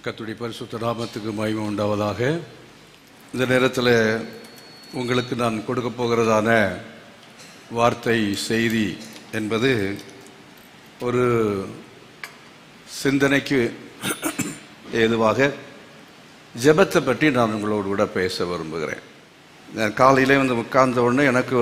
கத்துடைய பரிசுத்த நாமத்துக்கு மகிமை உண்டாவதாக இந்த நேரத்தில் உங்களுக்கு நான் கொடுக்க போகிறதான வார்த்தை செய்தி என்பது ஒரு சிந்தனைக்கு ஏதுவாக ஜெபத்தை பற்றி நான் உங்களோடு கூட பேச விரும்புகிறேன் நான் காலையிலே வந்து உட்கார்ந்த உடனே எனக்கு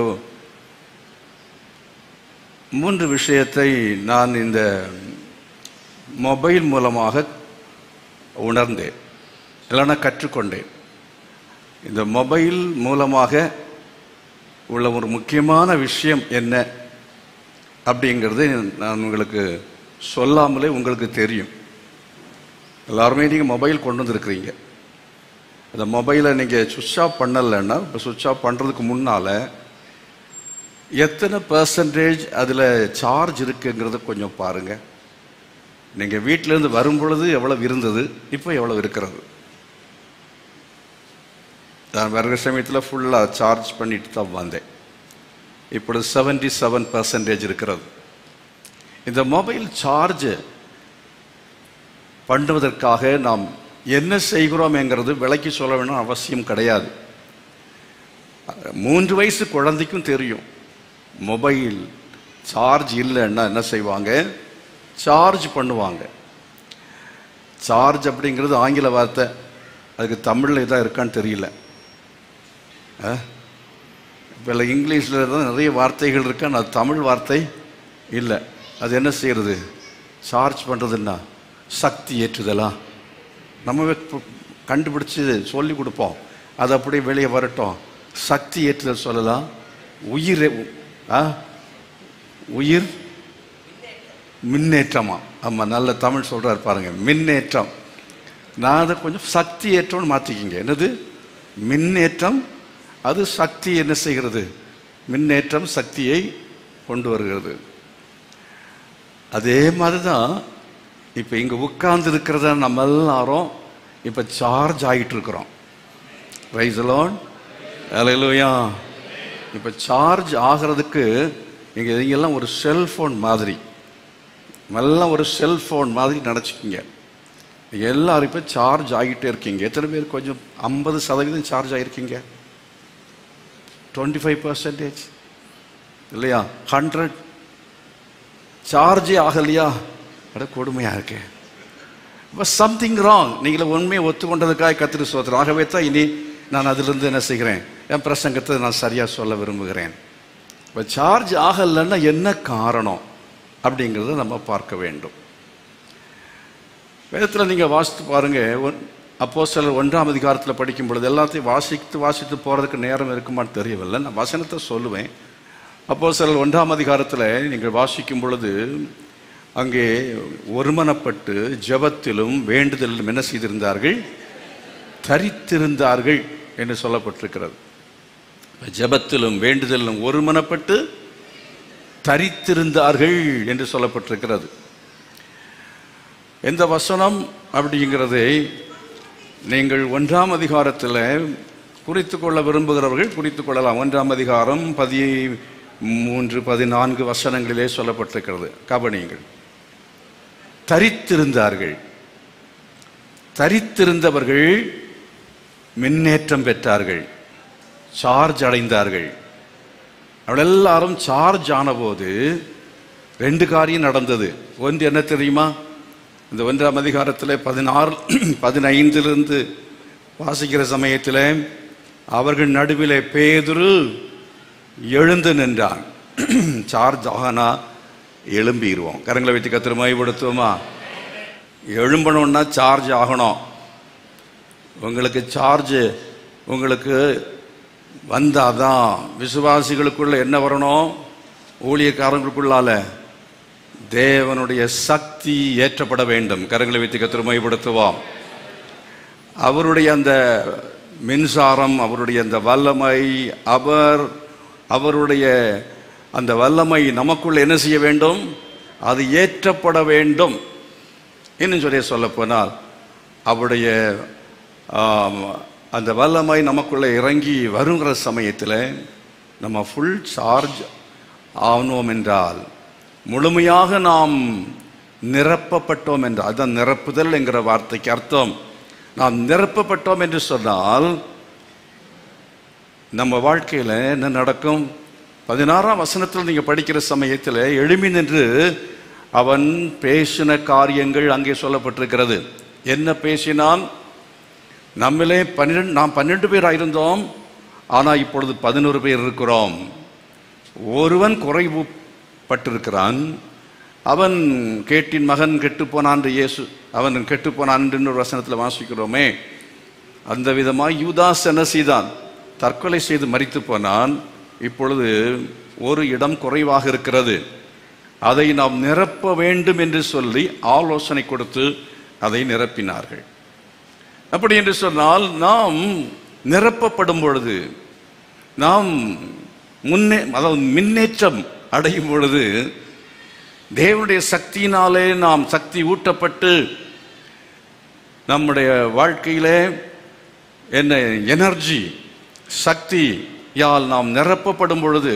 மூன்று விஷயத்தை நான் இந்த மொபைல் மூலமாக உணர்ந்தேன் இல்லைன்னா கற்றுக்கொண்டேன் இந்த மொபைல் மூலமாக உள்ள ஒரு முக்கியமான விஷயம் என்ன அப்படிங்கிறது நான் உங்களுக்கு சொல்லாமலே உங்களுக்கு தெரியும் எல்லாருமே நீங்கள் மொபைல் கொண்டு வந்திருக்கிறீங்க அந்த மொபைலை நீங்கள் சுவிட்ச் ஆஃப் பண்ணலைன்னா இப்போ சுவிட்ச் ஆஃப் பண்ணுறதுக்கு முன்னால் எத்தனை பர்சன்டேஜ் அதில் சார்ஜ் இருக்குங்கிறத கொஞ்சம் பாருங்கள் நீங்கள் வீட்டிலேருந்து வரும் பொழுது எவ்வளவு இருந்தது இப்போ எவ்வளவு இருக்கிறது நான் வருகிற சமயத்தில் ஃபுல்லாக சார்ஜ் பண்ணிட்டு தான் வந்தேன் இப்பொழுது செவன்டி செவன் பர்சன்டேஜ் இருக்கிறது இந்த மொபைல் சார்ஜ் பண்ணுவதற்காக நாம் என்ன செய்கிறோம்ங்கிறது விலைக்கு சொல்ல வேணும் அவசியம் கிடையாது மூன்று வயசு குழந்தைக்கும் தெரியும் மொபைல் சார்ஜ் இல்லைன்னா என்ன செய்வாங்க சார்ஜ் பண்ணுவாங்க சார்ஜ் அப்படிங்கிறது ஆங்கில வார்த்தை அதுக்கு தமிழில் இதாக இருக்கான்னு தெரியல இப்போ இங்கிலீஷில் தான் நிறைய வார்த்தைகள் இருக்கு ஆனால் அது தமிழ் வார்த்தை இல்லை அது என்ன செய்கிறது சார்ஜ் பண்ணுறதுன்னா சக்தி ஏற்றுதலா நம்ம கண்டுபிடிச்சி சொல்லி கொடுப்போம் அது அப்படியே வெளியே வரட்டும் சக்தி ஏற்றுதல் சொல்லலாம் உயிர் ஆ உயிர் மின்னேற்றமா ஆமாம் நல்ல தமிழ் சொல்கிறார் பாருங்க மின்னேற்றம் நான் அதை கொஞ்சம் சக்தி ஏற்றம்னு மாற்றிக்கிங்க என்னது மின்னேற்றம் அது சக்தி என்ன செய்கிறது மின்னேற்றம் சக்தியை கொண்டு வருகிறது அதே மாதிரி தான் இப்போ இங்கே உட்கார்ந்து இருக்கிறத நம்ம எல்லாரும் இப்போ சார்ஜ் ஆகிட்டு இருக்கிறோம் ரைசலோன் அலையிலோயா இப்போ சார்ஜ் ஆகிறதுக்கு இங்கே இங்கெல்லாம் ஒரு செல்ஃபோன் மாதிரி எல்லாம் ஒரு செல்ஃபோன் மாதிரி நினச்சிக்கிங்க எல்லாரும் இப்போ சார்ஜ் ஆகிட்டே இருக்கீங்க எத்தனை பேர் கொஞ்சம் ஐம்பது சதவீதம் சார்ஜ் ஆகிருக்கீங்க டுவெண்ட்டி ஃபைவ் பர்சன்டேஜ் இல்லையா ஹண்ட்ரட் சார்ஜே ஆகலையா அட கொடுமையாக இருக்கே இப்போ சம்திங் ராங் நீங்கள உண்மையை ஒத்துக்கொண்டதுக்காக கத்திரி சோத்திரம் ஆகவே தான் இனி நான் அதிலிருந்து என்ன செய்கிறேன் என் பிரசங்கத்தை நான் சரியாக சொல்ல விரும்புகிறேன் இப்போ சார்ஜ் ஆகலைன்னா என்ன காரணம் அப்படிங்கிறத நம்ம பார்க்க வேண்டும் வேதத்தில் நீங்கள் வாசித்து பாருங்கள் அப்போ சிலர் ஒன்றாம் அதிகாரத்தில் படிக்கும் பொழுது எல்லாத்தையும் வாசித்து வாசித்து போகிறதுக்கு நேரம் இருக்குமான்னு தெரியவில்லை நான் வசனத்தை சொல்லுவேன் அப்போ சிலர் ஒன்றாம் அதிகாரத்தில் நீங்கள் வாசிக்கும் பொழுது அங்கே ஒருமனப்பட்டு ஜபத்திலும் வேண்டுதலிலும் என்ன செய்திருந்தார்கள் தரித்திருந்தார்கள் என்று சொல்லப்பட்டிருக்கிறது ஜபத்திலும் வேண்டுதலிலும் ஒருமனப்பட்டு தரித்திருந்தார்கள் என்று சொல்லப்பட்டிருக்கிறது எந்த வசனம் அப்படிங்கிறதை நீங்கள் ஒன்றாம் அதிகாரத்தில் குறித்து கொள்ள விரும்புகிறவர்கள் குறித்து கொள்ளலாம் ஒன்றாம் அதிகாரம் பதி மூன்று பதினான்கு வசனங்களிலே சொல்லப்பட்டிருக்கிறது கவனியுங்கள் தரித்திருந்தார்கள் தரித்திருந்தவர்கள் மின்னேற்றம் பெற்றார்கள் சார்ஜ் அடைந்தார்கள் அவள் எல்லாரும் சார்ஜ் ஆனபோது ரெண்டு காரியம் நடந்தது ஒன்று என்ன தெரியுமா இந்த ஒன்றாம் அதிகாரத்தில் பதினாறு பதினைந்திலிருந்து வாசிக்கிற சமயத்தில் அவர்கள் நடுவில் பேதுரு எழுந்து நின்றான் சார்ஜ் ஆகனா எழும்பிடுவோம் கரங்களை வைத்து கத்திர மைப்படுத்துவோமா எழும்பணும்னா சார்ஜ் ஆகணும் உங்களுக்கு சார்ஜ் உங்களுக்கு வந்தாதான் விசுவாசிகளுக்குள்ள என்ன வரணும் ஊழியக்காரங்களுக்குள்ளால தேவனுடைய சக்தி ஏற்றப்பட வேண்டும் கரங்களை வைத்து கத்திரமைப்படுத்துவோம் அவருடைய அந்த மின்சாரம் அவருடைய அந்த வல்லமை அவர் அவருடைய அந்த வல்லமை நமக்குள்ள என்ன செய்ய வேண்டும் அது ஏற்றப்பட வேண்டும் இன்னும் சொல்லி சொல்லப்போனால் அவருடைய அந்த வல்லமை நமக்குள்ளே இறங்கி வருங்கிற சமயத்தில் நம்ம ஃபுல் சார்ஜ் ஆனோம் என்றால் முழுமையாக நாம் நிரப்பப்பட்டோம் என்று அதான் நிரப்புதல் என்கிற வார்த்தைக்கு அர்த்தம் நாம் நிரப்பப்பட்டோம் என்று சொன்னால் நம்ம வாழ்க்கையில் என்ன நடக்கும் பதினாறாம் வசனத்தில் நீங்கள் படிக்கிற சமயத்தில் எழுமி நின்று அவன் பேசின காரியங்கள் அங்கே சொல்லப்பட்டிருக்கிறது என்ன பேசினான் நம்மளே பன்னிரெண்டு நாம் பன்னெண்டு பேர் இருந்தோம் ஆனால் இப்பொழுது பதினோரு பேர் இருக்கிறோம் ஒருவன் குறைவு பட்டிருக்கிறான் அவன் கேட்டின் மகன் கெட்டுப்போனான் என்று இயேசு அவன் கெட்டுப்போனான் என்று இன்னொரு வசனத்தில் வாசிக்கிறோமே அந்த விதமாய் யூதாஸ் என்ன செய்தான் தற்கொலை செய்து மரித்து போனான் இப்பொழுது ஒரு இடம் குறைவாக இருக்கிறது அதை நாம் நிரப்ப வேண்டும் என்று சொல்லி ஆலோசனை கொடுத்து அதை நிரப்பினார்கள் அப்படி என்று சொன்னால் நாம் நிரப்பப்படும் பொழுது நாம் முன்னே அதாவது முன்னேற்றம் அடையும் பொழுது தேவனுடைய சக்தியினாலே நாம் சக்தி ஊட்டப்பட்டு நம்முடைய வாழ்க்கையிலே என்ன எனர்ஜி சக்தியால் நாம் நிரப்பப்படும் பொழுது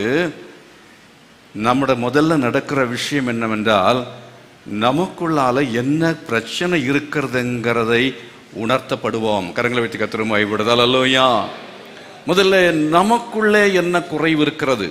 நம்முடைய முதல்ல நடக்கிற விஷயம் என்னவென்றால் நமக்குள்ளால என்ன பிரச்சனை இருக்கிறதுங்கிறதை உணர்த்தப்படுவோம் கரங்களை வைத்து கத்திரம் ஆய்விடுதல் அல்லோயா முதல்ல நமக்குள்ளே என்ன குறைவு இருக்கிறது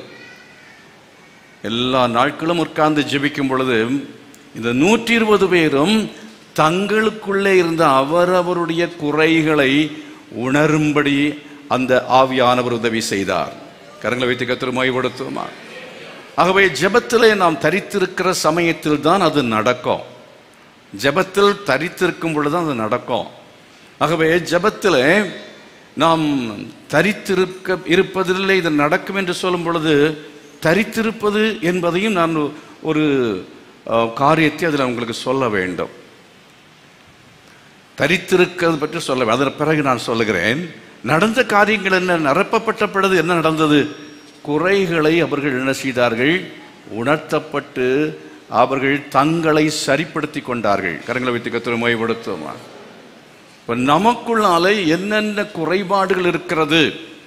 எல்லா நாட்களும் உட்கார்ந்து ஜெபிக்கும் பொழுது இந்த நூற்றி இருபது பேரும் தங்களுக்குள்ளே இருந்த அவரவருடைய குறைகளை உணரும்படி அந்த ஆவியானவர் உதவி செய்தார் கரங்களை வைத்து கத்திரமாய் படுத்துமா ஆகவே ஜெபத்திலே நாம் தரித்திருக்கிற சமயத்தில் தான் அது நடக்கும் ஜெபத்தில் தரித்திருக்கும் பொழுது அது நடக்கும் ஆகவே ஜெபத்திலே நாம் தரித்திருக்க இருப்பதில்லை இது நடக்கும் என்று சொல்லும் பொழுது தரித்திருப்பது என்பதையும் நான் ஒரு அஹ், காரியத்தை அதில் உங்களுக்கு சொல்ல வேண்டும் தரித்திருக்கிறது பற்றி சொல்ல அதன் பிறகு நான் சொல்லுகிறேன் நடந்த காரியங்கள் என்ன நிரப்பப்பட்ட பொழுது என்ன நடந்தது குறைகளை அவர்கள் என்ன செய்தார்கள் உணர்த்தப்பட்டு அவர்கள் தங்களை சரிப்படுத்தி கொண்டார்கள் கரங்களை வைத்து கத்திர மொழிபடுத்துமா இப்ப நமக்குள்ளால என்னென்ன குறைபாடுகள் இருக்கிறது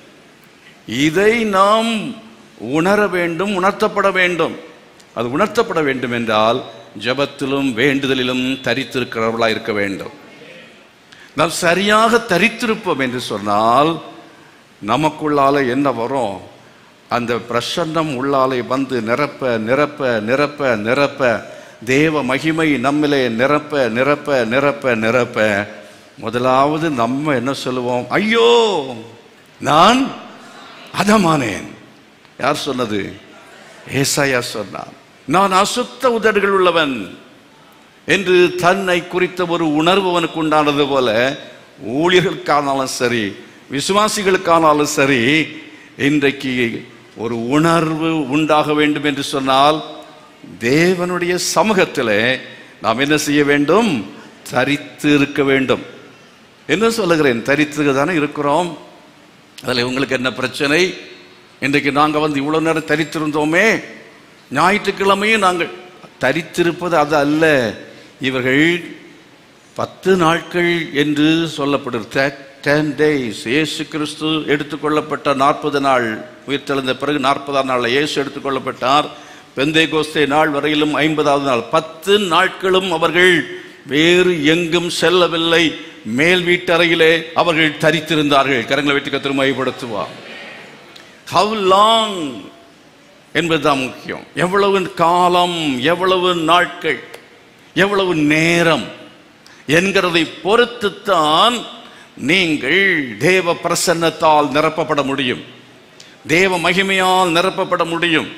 இதை நாம் உணர வேண்டும் உணர்த்தப்பட வேண்டும் அது உணர்த்தப்பட வேண்டும் என்றால் ஜெபத்திலும் வேண்டுதலிலும் தரித்திருக்கிறவர்களாக இருக்க வேண்டும் நாம் சரியாக தரித்திருப்போம் என்று சொன்னால் நமக்குள்ளால என்ன வரும் அந்த பிரசன்னம் உள்ளாலே வந்து நிரப்ப நிரப்ப நிரப்ப நிரப்ப தேவ மகிமை நம்மிலே நிரப்ப நிரப்ப நிரப்ப நிரப்ப முதலாவது நம்ம என்ன சொல்லுவோம் ஐயோ நான் அதமானேன் யார் சொன்னது ஏசாயா சொன்னான் நான் அசுத்த உதடுகள் உள்ளவன் என்று தன்னை குறித்த ஒரு உணர்வு அவனுக்கு உண்டானது போல ஊழியர்களுக்கானாலும் சரி விசுவாசிகளுக்கானாலும் சரி இன்றைக்கு ஒரு உணர்வு உண்டாக வேண்டும் என்று சொன்னால் தேவனுடைய சமூகத்திலே நாம் என்ன செய்ய வேண்டும் தரித்து இருக்க வேண்டும் என்ன சொல்லுகிறேன் தரித்து தானே இருக்கிறோம் அதில் உங்களுக்கு என்ன பிரச்சனை இன்றைக்கு நாங்கள் வந்து இவ்வளோ நேரம் தரித்திருந்தோமே ஞாயிற்றுக்கிழமையும் நாங்கள் தரித்திருப்பது அது அல்ல இவர்கள் பத்து நாட்கள் என்று சொல்லப்படுது டென் டேஸ் இயேசு கிறிஸ்து எடுத்துக்கொள்ளப்பட்ட நாற்பது நாள் உயிர்த்தெழுந்த பிறகு நாற்பதாம் நாளில் இயேசு எடுத்துக்கொள்ளப்பட்டார் பெந்தை கோஸ்தே நாள் வரையிலும் ஐம்பதாவது நாள் பத்து நாட்களும் அவர்கள் வேறு எங்கும் செல்லவில்லை மேல் வீட்டறையிலே அவர்கள் தரித்திருந்தார்கள் கரங்களை வைத்து கத்திரமைப்படுத்துவார் ஹவு லாங் என்பதுதான் முக்கியம் எவ்வளவு காலம் எவ்வளவு நாட்கள் எவ்வளவு நேரம் என்கிறதை பொறுத்துத்தான் நீங்கள் தேவ பிரசன்னத்தால் நிரப்பப்பட முடியும் தேவ மகிமையால் நிரப்பப்பட முடியும்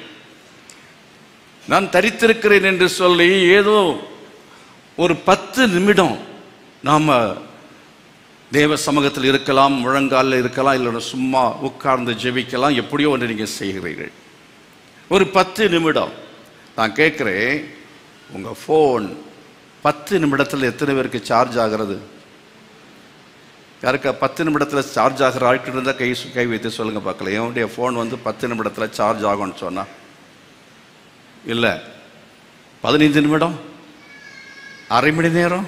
நான் தரித்திருக்கிறேன் என்று சொல்லி ஏதோ ஒரு பத்து நிமிடம் நாம தேவ சமூகத்தில் இருக்கலாம் முழங்காலில் இருக்கலாம் இல்லை சும்மா உட்கார்ந்து ஜெபிக்கலாம் எப்படியோ ஒன்று நீங்கள் செய்கிறீர்கள் ஒரு பத்து நிமிடம் நான் கேட்குறேன் உங்கள் ஃபோன் பத்து நிமிடத்தில் எத்தனை பேருக்கு சார்ஜ் ஆகிறது யாருக்கா பத்து நிமிடத்தில் சார்ஜ் ஆகிற ஆட்கள் இருந்தால் கை கை வைத்து சொல்லுங்கள் பார்க்கல என்னுடைய ஃபோன் வந்து பத்து நிமிடத்தில் சார்ஜ் ஆகும்னு சொன்னா இல்லை பதினைந்து நிமிடம் அரை மணி நேரம்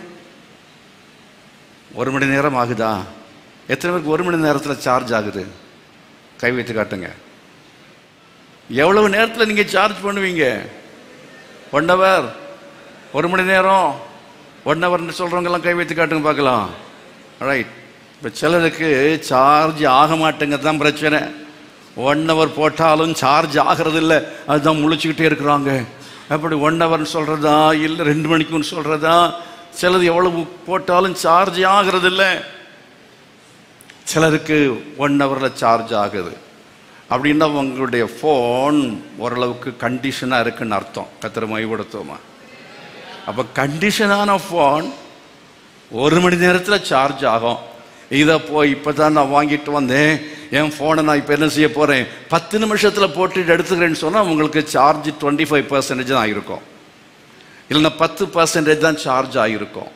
ஒரு மணி நேரம் ஆகுதா எத்தனை பேருக்கு ஒரு மணி நேரத்தில் சார்ஜ் ஆகுது கை வைத்து காட்டுங்க எவ்வளவு நேரத்தில் நீங்கள் சார்ஜ் பண்ணுவீங்க ஒன் ஹவர் ஒரு மணி நேரம் ஒன் ஹவர்னு சொல்கிறவங்கெல்லாம் கை வைத்து காட்டுங்க பார்க்கலாம் ரைட் இப்போ சிலருக்கு சார்ஜ் ஆக மாட்டேங்கிறது தான் பிரச்சனை ஒன் ஹவர் போட்டாலும் சார்ஜ் ஆகிறது இல்லை அதுதான் முழிச்சுக்கிட்டே இருக்கிறாங்க அப்படி ஒன் ஹவர்னு சொல்கிறதா இல்லை ரெண்டு மணிக்குன்னு சொல்கிறதா சிலது எவ்வளவு போட்டாலும் சார்ஜ் ஆகிறது இல்லை சிலருக்கு ஒன் ஹவரில் சார்ஜ் ஆகுது அப்படின்னா உங்களுடைய ஃபோன் ஓரளவுக்கு கண்டிஷனாக இருக்குன்னு அர்த்தம் கத்திர மைப்படுத்துவோமா அப்போ கண்டிஷனான ஃபோன் ஒரு மணி நேரத்தில் சார்ஜ் ஆகும் இதை போய் இப்போ தான் நான் வாங்கிட்டு வந்தேன் என் ஃபோனை நான் இப்போ என்ன செய்ய போகிறேன் பத்து நிமிஷத்தில் போட்டுட்டு எடுத்துக்கிறேன்னு சொன்னால் உங்களுக்கு சார்ஜ் டுவெண்ட்டி ஃபைவ் பர்சன்டேஜ் தான் ஆகிருக்கும் இல்லைன்னா பத்து பர்சன்டேஜ் தான் சார்ஜ் ஆகிருக்கும்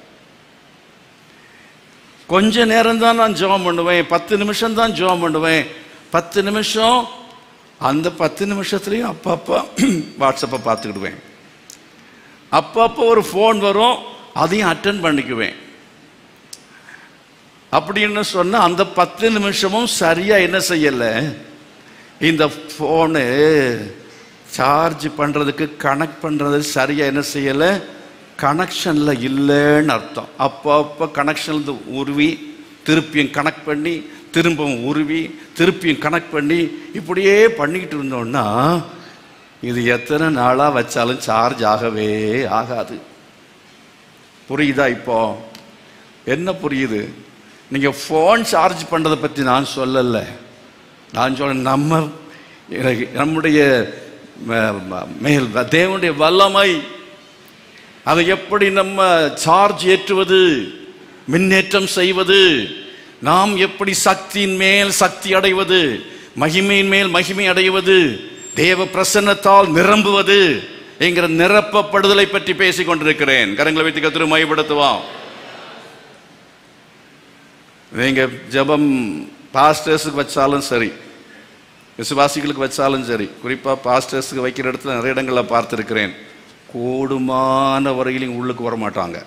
கொஞ்ச நேரம் தான் நான் ஜெபம் பண்ணுவேன் பத்து நிமிஷம் தான் ஜெபம் பண்ணுவேன் பத்து நிமிஷம் அந்த பத்து நிமிஷத்துலையும் அப்பப்போ வாட்ஸ்அப்பை பார்த்துக்கிடுவேன் அப்பப்போ ஒரு ஃபோன் வரும் அதையும் அட்டன் பண்ணிக்குவேன் அப்படின்னு சொன்னா அந்த பத்து நிமிஷமும் சரியா என்ன செய்யல இந்த ஃபோனு சார்ஜ் பண்றதுக்கு கனெக்ட் பண்றது சரியா என்ன செய்யல கனெக்ஷன்ல இல்லைன்னு அர்த்தம் அப்போ அப்போ கனெக்ஷன் உருவி திருப்பியும் கனெக்ட் பண்ணி திரும்பவும் உருவி திருப்பியும் கனெக்ட் பண்ணி இப்படியே பண்ணிக்கிட்டு இருந்தோம்னா இது எத்தனை நாளாக வச்சாலும் சார்ஜ் ஆகவே ஆகாது புரியுதா இப்போ என்ன புரியுது நீங்கள் ஃபோன் சார்ஜ் பண்ணுறதை பற்றி நான் சொல்லலை நான் சொல்ல நம்ம எனக்கு நம்முடைய ம- ம- மேல் தேவனுடைய வல்லமை அதை எப்படி நம்ம சார்ஜ் ஏற்றுவது மின்னேற்றம் செய்வது நாம் எப்படி சக்தியின் மேல் சக்தி அடைவது மகிமையின் மேல் மகிமை அடைவது தேவ பிரசன்னத்தால் நிரம்புவது என்கிற நிரப்பப்படுதலை பற்றி பேசிக் கொண்டிருக்கிறேன் கரங்களை வைத்து கத்திர மையப்படுத்துவோம் நீங்க ஜெபம் பாஸ்டர்ஸுக்கு வச்சாலும் சரி விசுவாசிகளுக்கு வச்சாலும் சரி குறிப்பாக பாஸ்டர்ஸுக்கு வைக்கிற இடத்துல நிறைய இடங்களில் பார்த்துருக்கிறேன் கூடுமான வரையிலும் உள்ளுக்கு வர மாட்டாங்க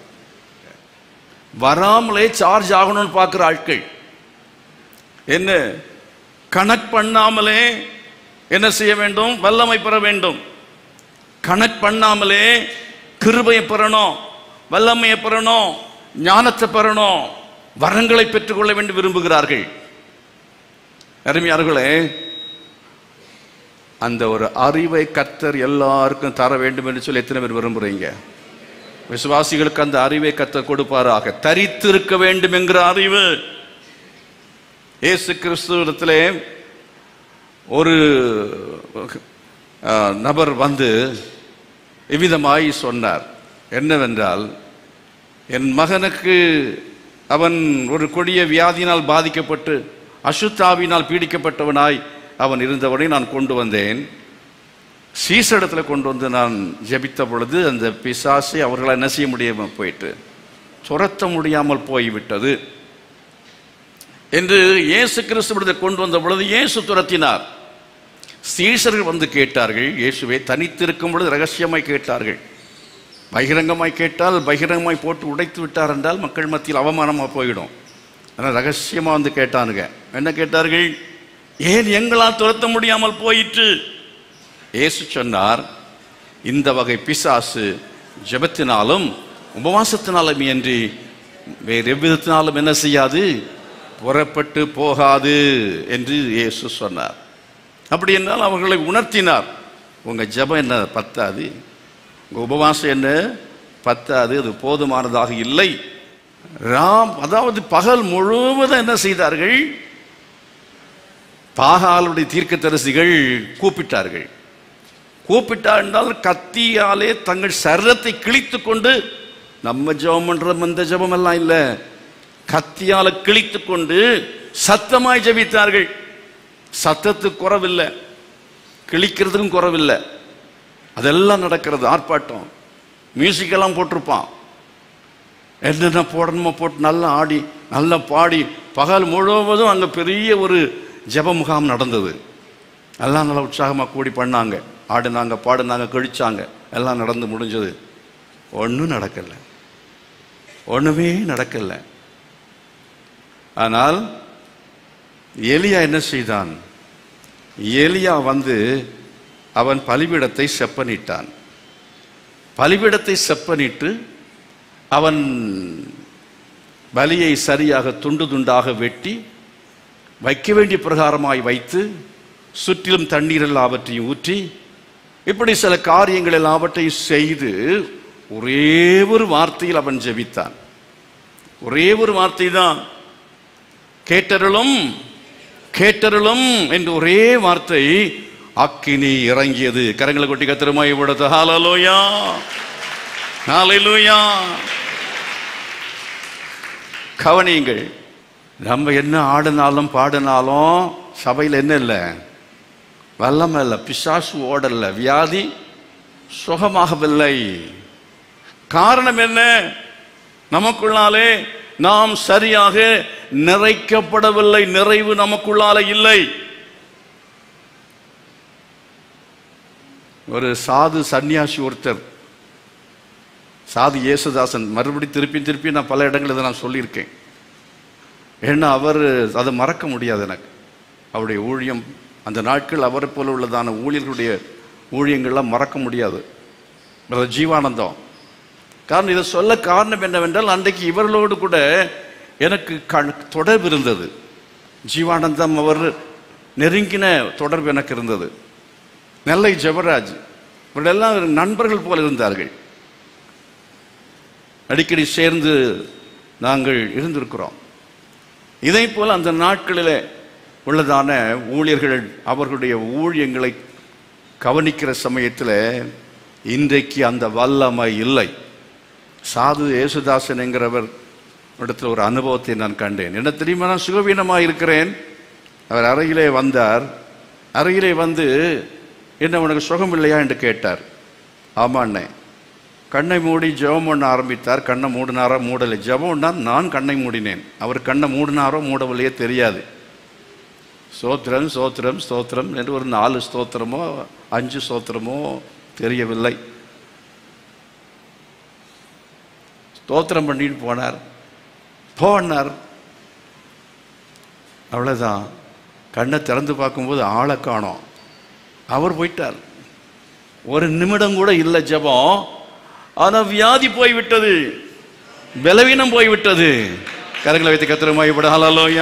வராமலே சார்ஜ் ஆகணும்னு பார்க்குற ஆட்கள் என்ன கனெக்ட் பண்ணாமலே என்ன செய்ய வேண்டும் வல்லமை பெற வேண்டும் கனெக்ட் பண்ணாமலே கிருபையை பெறணும் வல்லமையை பெறணும் ஞானத்தை பெறணும் வரங்களை பெற்றுக்கொள்ள வேண்டும் விரும்புகிறார்கள் அருமையார்களே அந்த ஒரு அறிவை கத்தர் எல்லாருக்கும் தர வேண்டும் என்று சொல்லி எத்தனை பேர் விரும்புறீங்க விசுவாசிகளுக்கு அந்த அறிவை கத்தர் கொடுப்பாராக தரித்திருக்க வேண்டும் என்கிற அறிவு இயேசு கிறிஸ்துவத்திலே ஒரு அஹ், நபர் வந்து இவ்விதமாய் சொன்னார் என்னவென்றால் என் மகனுக்கு அவன் ஒரு கொடிய வியாதியினால் பாதிக்கப்பட்டு அசுத்தாவினால் பீடிக்கப்பட்டவனாய் அவன் இருந்தவனை நான் கொண்டு வந்தேன் சீசடத்தில் கொண்டு வந்து நான் ஜெபித்த பொழுது அந்த பிசாசை அவர்களால் என்ன செய்ய முடியாமல் போயிட்டு துரத்த முடியாமல் போய்விட்டது என்று இயேசு கிறிஸ்துவிடத்தை கொண்டு வந்த பொழுது இயேசு துரத்தினார் சீஷர்கள் வந்து கேட்டார்கள் இயேசுவை தனித்திருக்கும் பொழுது ரகசியமாய் கேட்டார்கள் பகிரங்கமாய் கேட்டால் பகிரங்கமாய் போட்டு உடைத்து விட்டார் என்றால் மக்கள் மத்தியில் அவமானமாக போயிடும் ஆனால் ரகசியமாக வந்து கேட்டானுங்க என்ன கேட்டார்கள் ஏன் எங்களால் துரத்த முடியாமல் போயிற்று இயேசு சொன்னார் இந்த வகை பிசாசு ஜெபத்தினாலும் உபவாசத்தினாலும் இன்றி வேறு எவ்விதத்தினாலும் என்ன செய்யாது புறப்பட்டு போகாது என்று இயேசு சொன்னார் அப்படி என்றால் அவர்களை உணர்த்தினார் உங்க ஜெபம் என்ன பத்தாது உங்க உபவாசம் என்ன பத்தாது அது போதுமானதாக இல்லை ராம் அதாவது பகல் முழுவதும் என்ன செய்தார்கள் பாகாலுடைய தீர்க்கதரிசிகள் கூப்பிட்டார்கள் கூப்பிட்டார் என்றால் கத்தியாலே தங்கள் சரத்தை கிழித்து கொண்டு நம்ம ஜெபம் பண்ற இந்த ஜெபம் எல்லாம் இல்லை கத்தியால கிழித்து கொண்டு சத்தமாய் ஜெபித்தார்கள் சத்தத்துக்கு குறவில்லை கிழிக்கிறதுக்கும் குறவில்லை அதெல்லாம் நடக்கிறது ஆர்ப்பாட்டம் மியூசிக் எல்லாம் போட்டிருப்பான் என்னென்ன போடணுமோ போட்டு நல்லா ஆடி நல்லா பாடி பகல் முழுவதும் அங்கே பெரிய ஒரு ஜெப முகாம் நடந்தது எல்லாம் நல்லா உற்சாகமாக கூடி பண்ணாங்க ஆடினாங்க பாடினாங்க கழிச்சாங்க எல்லாம் நடந்து முடிஞ்சது ஒன்றும் நடக்கலை ஒன்றுமே நடக்கலை ஆனால் எலியா என்ன செய்தான் எலியா வந்து அவன் பலிபீடத்தை செப்பனிட்டான் பலிபீடத்தை செப்பனிட்டு அவன் பலியை சரியாக துண்டு துண்டாக வெட்டி வைக்க வேண்டிய பிரகாரமாய் வைத்து சுற்றிலும் தண்ணீர் எல்லாவற்றையும் ஊற்றி இப்படி சில காரியங்கள் எல்லாவற்றையும் செய்து ஒரே ஒரு வார்த்தையில் அவன் ஜெபித்தான் ஒரே ஒரு வார்த்தை தான் கேட்டருளும் கேட்டருளும் என்று ஒரே வார்த்தை அக்கினி இறங்கியது கரங்களை கொட்டி கத்திரமாய் விடுறது ஹalleluya ஹalleluya கவனியுங்கள் நம்ம என்ன ஆடினாலும் பாடினாலும் சபையில் என்ன இல்லை வல்லமை இல்லை பிசாசு ஓடல வியாதி சுகமாகவில்லை காரணம் என்ன நமக்குள்ளாலே நாம் சரியாக நிறைக்கப்படவில்லை நிறைவு நமக்குள்ளாலே இல்லை ஒரு சாது சன்னியாசி ஒருத்தர் சாது இயேசுதாசன் மறுபடி திருப்பி திருப்பி நான் பல இடங்களில் இதை நான் சொல்லியிருக்கேன் ஏன்னா அவர் அதை மறக்க முடியாது எனக்கு அவருடைய ஊழியம் அந்த நாட்கள் அவரை போல உள்ளதான ஊழியர்களுடைய ஊழியங்கள்லாம் மறக்க முடியாது பிரதர் ஜீவானந்தம் காரணம் இதை சொல்ல காரணம் என்னவென்றால் அன்றைக்கு இவர்களோடு கூட எனக்கு கண் தொடர்பு இருந்தது ஜீவானந்தம் அவர் நெருங்கின தொடர்பு எனக்கு இருந்தது நெல்லை ஜெபராஜ் இவர்களெல்லாம் நண்பர்கள் போல இருந்தார்கள் அடிக்கடி சேர்ந்து நாங்கள் இருந்திருக்கிறோம் இதை போல அந்த நாட்களில் உள்ளதான ஊழியர்கள் அவர்களுடைய ஊழியங்களை கவனிக்கிற சமயத்தில் இன்றைக்கு அந்த வல்லமை இல்லை சாது யேசுதாசன் என்கிறவர் இடத்துல ஒரு அனுபவத்தை நான் கண்டேன் என்ன தெரியுமா நான் சுகவீனமாக இருக்கிறேன் அவர் அறையிலே வந்தார் அறையிலே வந்து என்ன உனக்கு சுகம் இல்லையா என்று கேட்டார் ஆமாண்ணே கண்ணை மூடி ஜெபம் பண்ண ஆரம்பித்தார் கண்ணை மூடினாரோ மூடலை ஜெபம்னா நான் கண்ணை மூடினேன் அவர் கண்ணை மூடினாரோ மூடவில்லையே தெரியாது ஸ்தோத்திரம் ஸ்தோத்திரம் ஸ்தோத்திரம் என்று ஒரு நாலு ஸ்தோத்திரமோ அஞ்சு ஸ்தோத்திரமோ தெரியவில்லை ஸ்தோத்திரம் பண்ணிட்டு போனார் போனார் அவ்வளோதான் கண்ணை திறந்து பார்க்கும்போது ஆளை காணோம் அவர் போயிட்டார் ஒரு நிமிடம் கூட இல்லை ஜெபம் ஆனா வியாதி போய்விட்டது பலவீனம் போய்விட்டது கரங்களை வைத்து கத்திரமாய் விடலோயா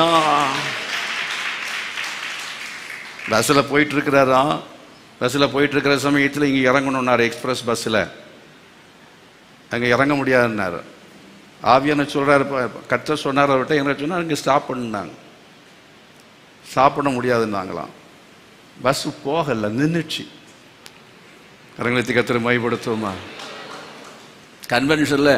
பஸ்ஸில் போயிட்டு இருக்கிறாரா பஸ்ஸில் போயிட்டு இருக்கிற சமயத்தில் இங்கே இறங்கணுன்னாரு எக்ஸ்பிரஸ் பஸ்ஸில் அங்கே இறங்க முடியாதுன்னாரு ஆவியான சொல்கிறாரு கத்த சொன்னார் அவர்கிட்ட என்ன சொன்னால் இங்கே ஸ்டாப் பண்ணுனாங்க ஸ்டாப் பண்ண முடியாதுன்னாங்களாம் பஸ் போகல நின்றுச்சு கரங்களை கத்திர மைப்படுத்துவோமா கன்வென்ஷனில்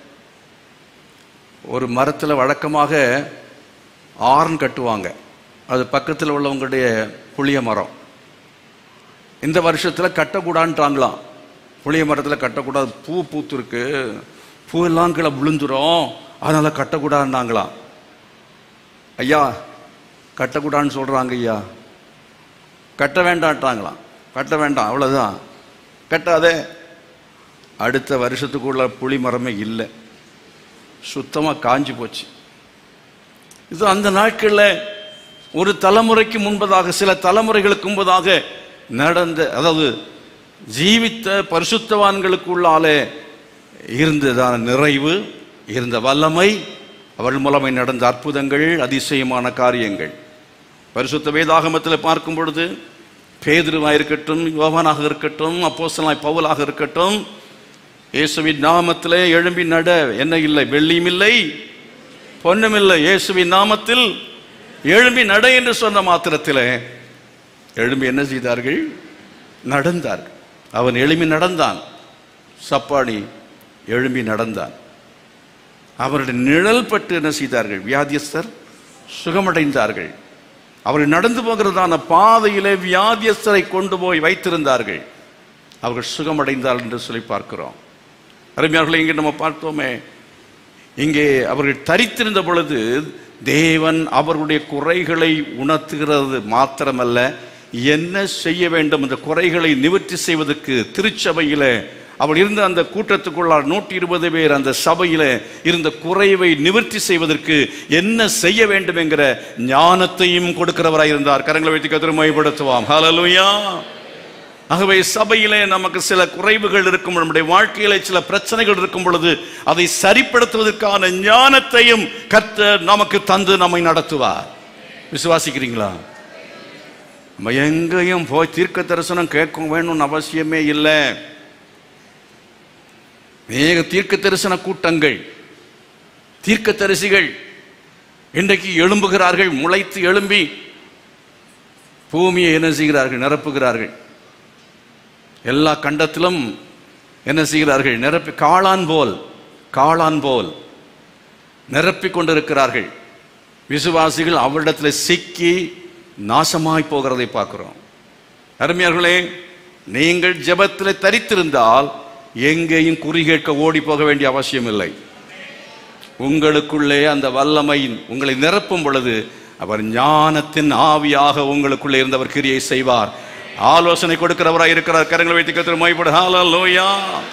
ஒரு மரத்தில் வழக்கமாக ஆர்ன் கட்டுவாங்க அது பக்கத்தில் உள்ளவங்களுடைய புளிய மரம் இந்த வருஷத்தில் கட்டக்கூடான்ட்டாங்களாம் புளிய மரத்தில் கட்டக்கூடாது பூ பூத்துருக்கு பூ எல்லாம் கீழே விழுந்துரும் அதனால் கட்டக்கூடாதுன்னாங்களாம் ஐயா கட்டக்கூடாதுன்னு சொல்கிறாங்க ஐயா கட்ட வேண்டான்ட்டாங்களாம் கட்ட வேண்டாம் அவ்வளோதான் கட்டாதே அடுத்த வருஷத்துக்குள்ள புளி மரமே இல்லை சுத்தமாக காஞ்சி போச்சு இது அந்த நாட்களில் ஒரு தலைமுறைக்கு முன்பதாக சில தலைமுறைகளுக்கு முன்பதாக நடந்த அதாவது ஜீவித்த பரிசுத்தவான்களுக்குள்ளாலே இருந்ததான நிறைவு இருந்த வல்லமை அவள் மூலமை நடந்த அற்புதங்கள் அதிசயமான காரியங்கள் பரிசுத்த வேதாகமத்தில் பார்க்கும் பொழுது பேதுருவாக இருக்கட்டும் யோவானாக இருக்கட்டும் அப்போஸ்தலனாய் பவுலாக இருக்கட்டும் இயேசுவின் நாமத்திலே எழும்பி நட என்ன இல்லை வெள்ளியும் இல்லை பொன்னும் இல்லை இயேசுவின் நாமத்தில் எழும்பி நட என்று சொன்ன மாத்திரத்தில் எழும்பி என்ன செய்தார்கள் நடந்தார்கள் அவன் எழும்பி நடந்தான் சப்பாடி எழும்பி நடந்தான் அவருடைய நிழல் பட்டு என்ன செய்தார்கள் வியாதியஸ்தர் சுகமடைந்தார்கள் அவர்கள் நடந்து போகிறதான பாதையிலே வியாதியஸ்தரை கொண்டு போய் வைத்திருந்தார்கள் அவர்கள் சுகமடைந்தார்கள் என்று சொல்லி பார்க்கிறோம் அருமையாளர்களை இங்கே நம்ம பார்த்தோமே இங்கே அவர்கள் தரித்திருந்த பொழுது தேவன் அவர்களுடைய குறைகளை உணர்த்துகிறது மாத்திரமல்ல என்ன செய்ய வேண்டும் அந்த குறைகளை நிவர்த்தி செய்வதற்கு திருச்சபையில அவள் இருந்த அந்த கூட்டத்துக்குள்ளார் நூற்றி இருபது பேர் அந்த சபையில இருந்த குறைவை நிவர்த்தி செய்வதற்கு என்ன செய்ய வேண்டும் என்கிற ஞானத்தையும் கொடுக்கிறவராய் இருந்தார் கரங்களை வைத்து கதிரமைப்படுத்துவாம் ஹalleluya ஆகவே சபையிலே நமக்கு சில குறைவுகள் இருக்கும் நம்முடைய வாழ்க்கையிலே சில பிரச்சனைகள் இருக்கும் பொழுது அதை சரிப்படுத்துவதற்கான ஞானத்தையும் கர்த்தர் நமக்கு தந்து நம்மை நடத்துவார் விசுவாசிக்கிறீங்களா நம்ம எங்கேயும் போய் தீர்க்க தரிசனம் கேட்க வேணும்னு அவசியமே இல்லை மேக தீர்க்க தரிசன கூட்டங்கள் தீர்க்க தரிசிகள் இன்றைக்கு எழும்புகிறார்கள் முளைத்து எழும்பி பூமியை என்ன செய்கிறார்கள் நிரப்புகிறார்கள் எல்லா கண்டத்திலும் என்ன செய்கிறார்கள் நிரப்பி காளான் போல் காளான் போல் நிரப்பிக் கொண்டிருக்கிறார்கள் விசுவாசிகள் அவரிடத்தில் சிக்கி நாசமாய் போகிறதை பார்க்கிறோம் அருமையார்களே நீங்கள் ஜெபத்தில் தரித்திருந்தால் எங்கேயும் குறி கேட்க ஓடி போக வேண்டிய அவசியம் இல்லை உங்களுக்குள்ளே அந்த வல்லமை உங்களை நிரப்பும் பொழுது அவர் ஞானத்தின் ஆவியாக உங்களுக்குள்ளே இருந்தவர் கிரியை செய்வார் ஆலோசனை கொடுக்கிறவராய் இருக்கிறார் கரங்களை வைத்து கத்திர மைப்படு ஹalleluya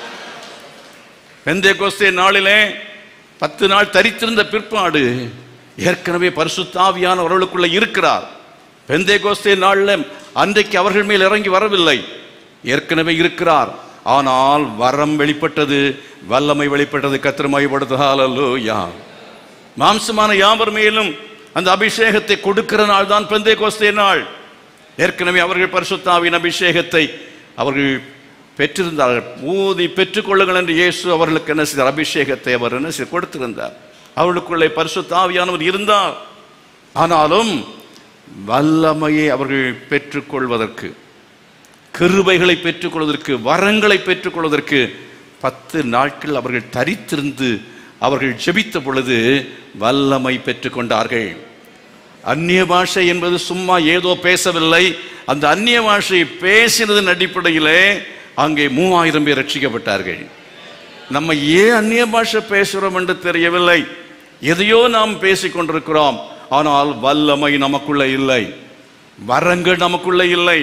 பெந்தே கோஸ்தே நாளிலே பத்து நாள் தரித்திருந்த பிற்பாடு ஏற்கனவே பரிசுத்தாவியானவர்களுக்குள்ள இருக்கிறார் பெந்தே கோஸ்தே நாளில் அன்றைக்கு அவர்கள் மேல் இறங்கி வரவில்லை ஏற்கனவே இருக்கிறார் ஆனால் வரம் வெளிப்பட்டது வல்லமை வெளிப்பட்டது கத்திரமைப்படுத்து ஹalleluya மாம்சமான யாவர் மேலும் அந்த அபிஷேகத்தை கொடுக்கிற நாள் தான் பெந்தே கோஸ்தே நாள் ஏற்கனவே அவர்கள் பரிசுத்தாவின் அபிஷேகத்தை அவர்கள் பெற்றிருந்தார்கள் ஊதி பெற்றுக்கொள்ளுங்கள் என்று இயேசு அவர்களுக்கு என்ன செய்தார் அபிஷேகத்தை அவர் என்ன செய்து கொடுத்திருந்தார் அவர்களுக்குள்ளே பரிசுத்தாவியானவர் இருந்தார் ஆனாலும் வல்லமையை அவர்கள் பெற்றுக்கொள்வதற்கு கிருபைகளை பெற்றுக்கொள்வதற்கு வரங்களை பெற்றுக்கொள்வதற்கு பத்து நாட்கள் அவர்கள் தரித்திருந்து அவர்கள் ஜெபித்த பொழுது வல்லமை பெற்றுக்கொண்டார்கள் அந்நிய பாஷை என்பது சும்மா ஏதோ பேசவில்லை அந்த அந்நிய பாஷையை பேசினதன் அடிப்படையிலே அங்கே மூவாயிரம் பேர் ரட்சிக்கப்பட்டார்கள் நம்ம ஏன் அந்நிய பாஷை பேசுகிறோம் என்று தெரியவில்லை எதையோ நாம் பேசிக் கொண்டிருக்கிறோம் ஆனால் வல்லமை நமக்குள்ள இல்லை வரங்கள் நமக்குள்ள இல்லை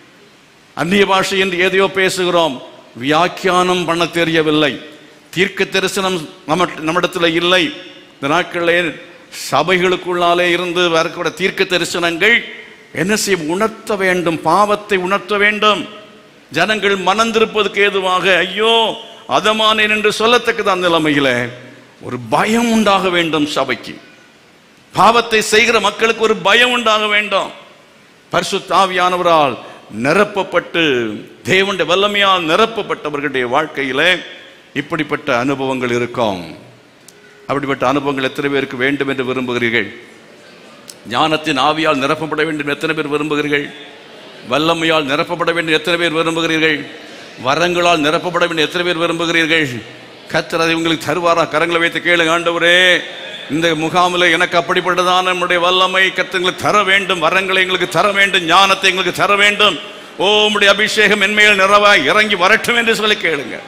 அந்நிய பாஷை என்று எதையோ பேசுகிறோம் வியாக்கியானம் பண்ண தெரியவில்லை தீர்க்க தரிசனம் நம்ம நம்மிடத்தில் இல்லை இந்த நாட்களில் சபைகளுக்குள்ளாலே இருந்து வரக்கூடிய தீர்க்க தரிசனங்கள் என்ன செய்ய உணர்த்த வேண்டும் பாவத்தை உணர்த்த வேண்டும் ஜனங்கள் மனந்திருப்பதற்கு ஏதுவாக ஐயோ அதமானேன் என்று சொல்லத்தக்கது அந்த நிலைமையில ஒரு பயம் உண்டாக வேண்டும் சபைக்கு பாவத்தை செய்கிற மக்களுக்கு ஒரு பயம் உண்டாக வேண்டும் பரிசுத்தாவியானவரால் நிரப்பப்பட்டு தேவனுடைய வல்லமையால் நிரப்பப்பட்டவர்களுடைய வாழ்க்கையில இப்படிப்பட்ட அனுபவங்கள் இருக்கும் அப்படிப்பட்ட அனுபவங்கள் எத்தனை பேருக்கு வேண்டும் என்று விரும்புகிறீர்கள் ஞானத்தின் ஆவியால் நிரப்பப்பட வேண்டும் எத்தனை பேர் விரும்புகிறீர்கள் வல்லமையால் நிரப்பப்பட வேண்டும் எத்தனை பேர் விரும்புகிறீர்கள் வரங்களால் நிரப்பப்பட வேண்டும் எத்தனை பேர் விரும்புகிறீர்கள் கர்த்தர் அதை உங்களுக்கு தருவாரா கரங்களை வைத்து கேளுங்க ஆண்டவரே இந்த முகாமில் எனக்கு அப்படிப்பட்டதான நம்முடைய வல்லமை கர்த்தங்களுக்கு தர வேண்டும் வரங்களை எங்களுக்கு தர வேண்டும் ஞானத்தை எங்களுக்கு தர வேண்டும் ஓ உம்முடைய அபிஷேகம் என்மையில் நிறைவாய் இறங்கி வரட்டும் என்று சொல்லி கேளுங்க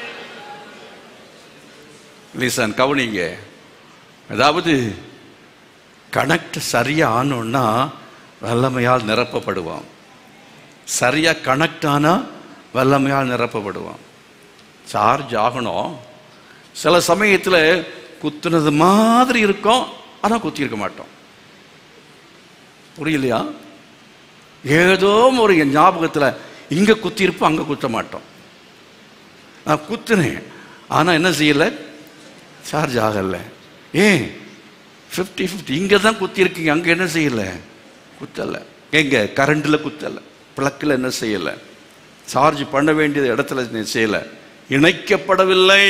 லிசன் கவனிங்க அதாவது கனெக்ட் சரியா ஆனோன்னா வல்லமையால் நிரப்பப்படுவான் சரியா கனெக்ட் ஆனா வல்லமையால் நிரப்பப்படுவான் சார்ஜ் ஆகணும் சில சமயத்தில் குத்துனது மாதிரி இருக்கும் ஆனால் குத்திருக்க மாட்டோம் புரியலையா ஏதோ ஒரு என் ஞாபகத்தில் இங்கே குத்திருப்போம் அங்கே குத்த மாட்டோம் நான் குத்துனேன் ஆனால் என்ன செய்யலை சார்ஜ் ஆகலை ஏன் ஃபிஃப்டி ஃபிஃப்டி இங்கே தான் குத்திருக்கீங்க அங்கே என்ன செய்யலை குத்தலை எங்கே கரண்டில் குத்தலை பிளக்கில் என்ன செய்யலை சார்ஜ் பண்ண வேண்டிய இடத்துல நீ செய்யலை இணைக்கப்படவில்லை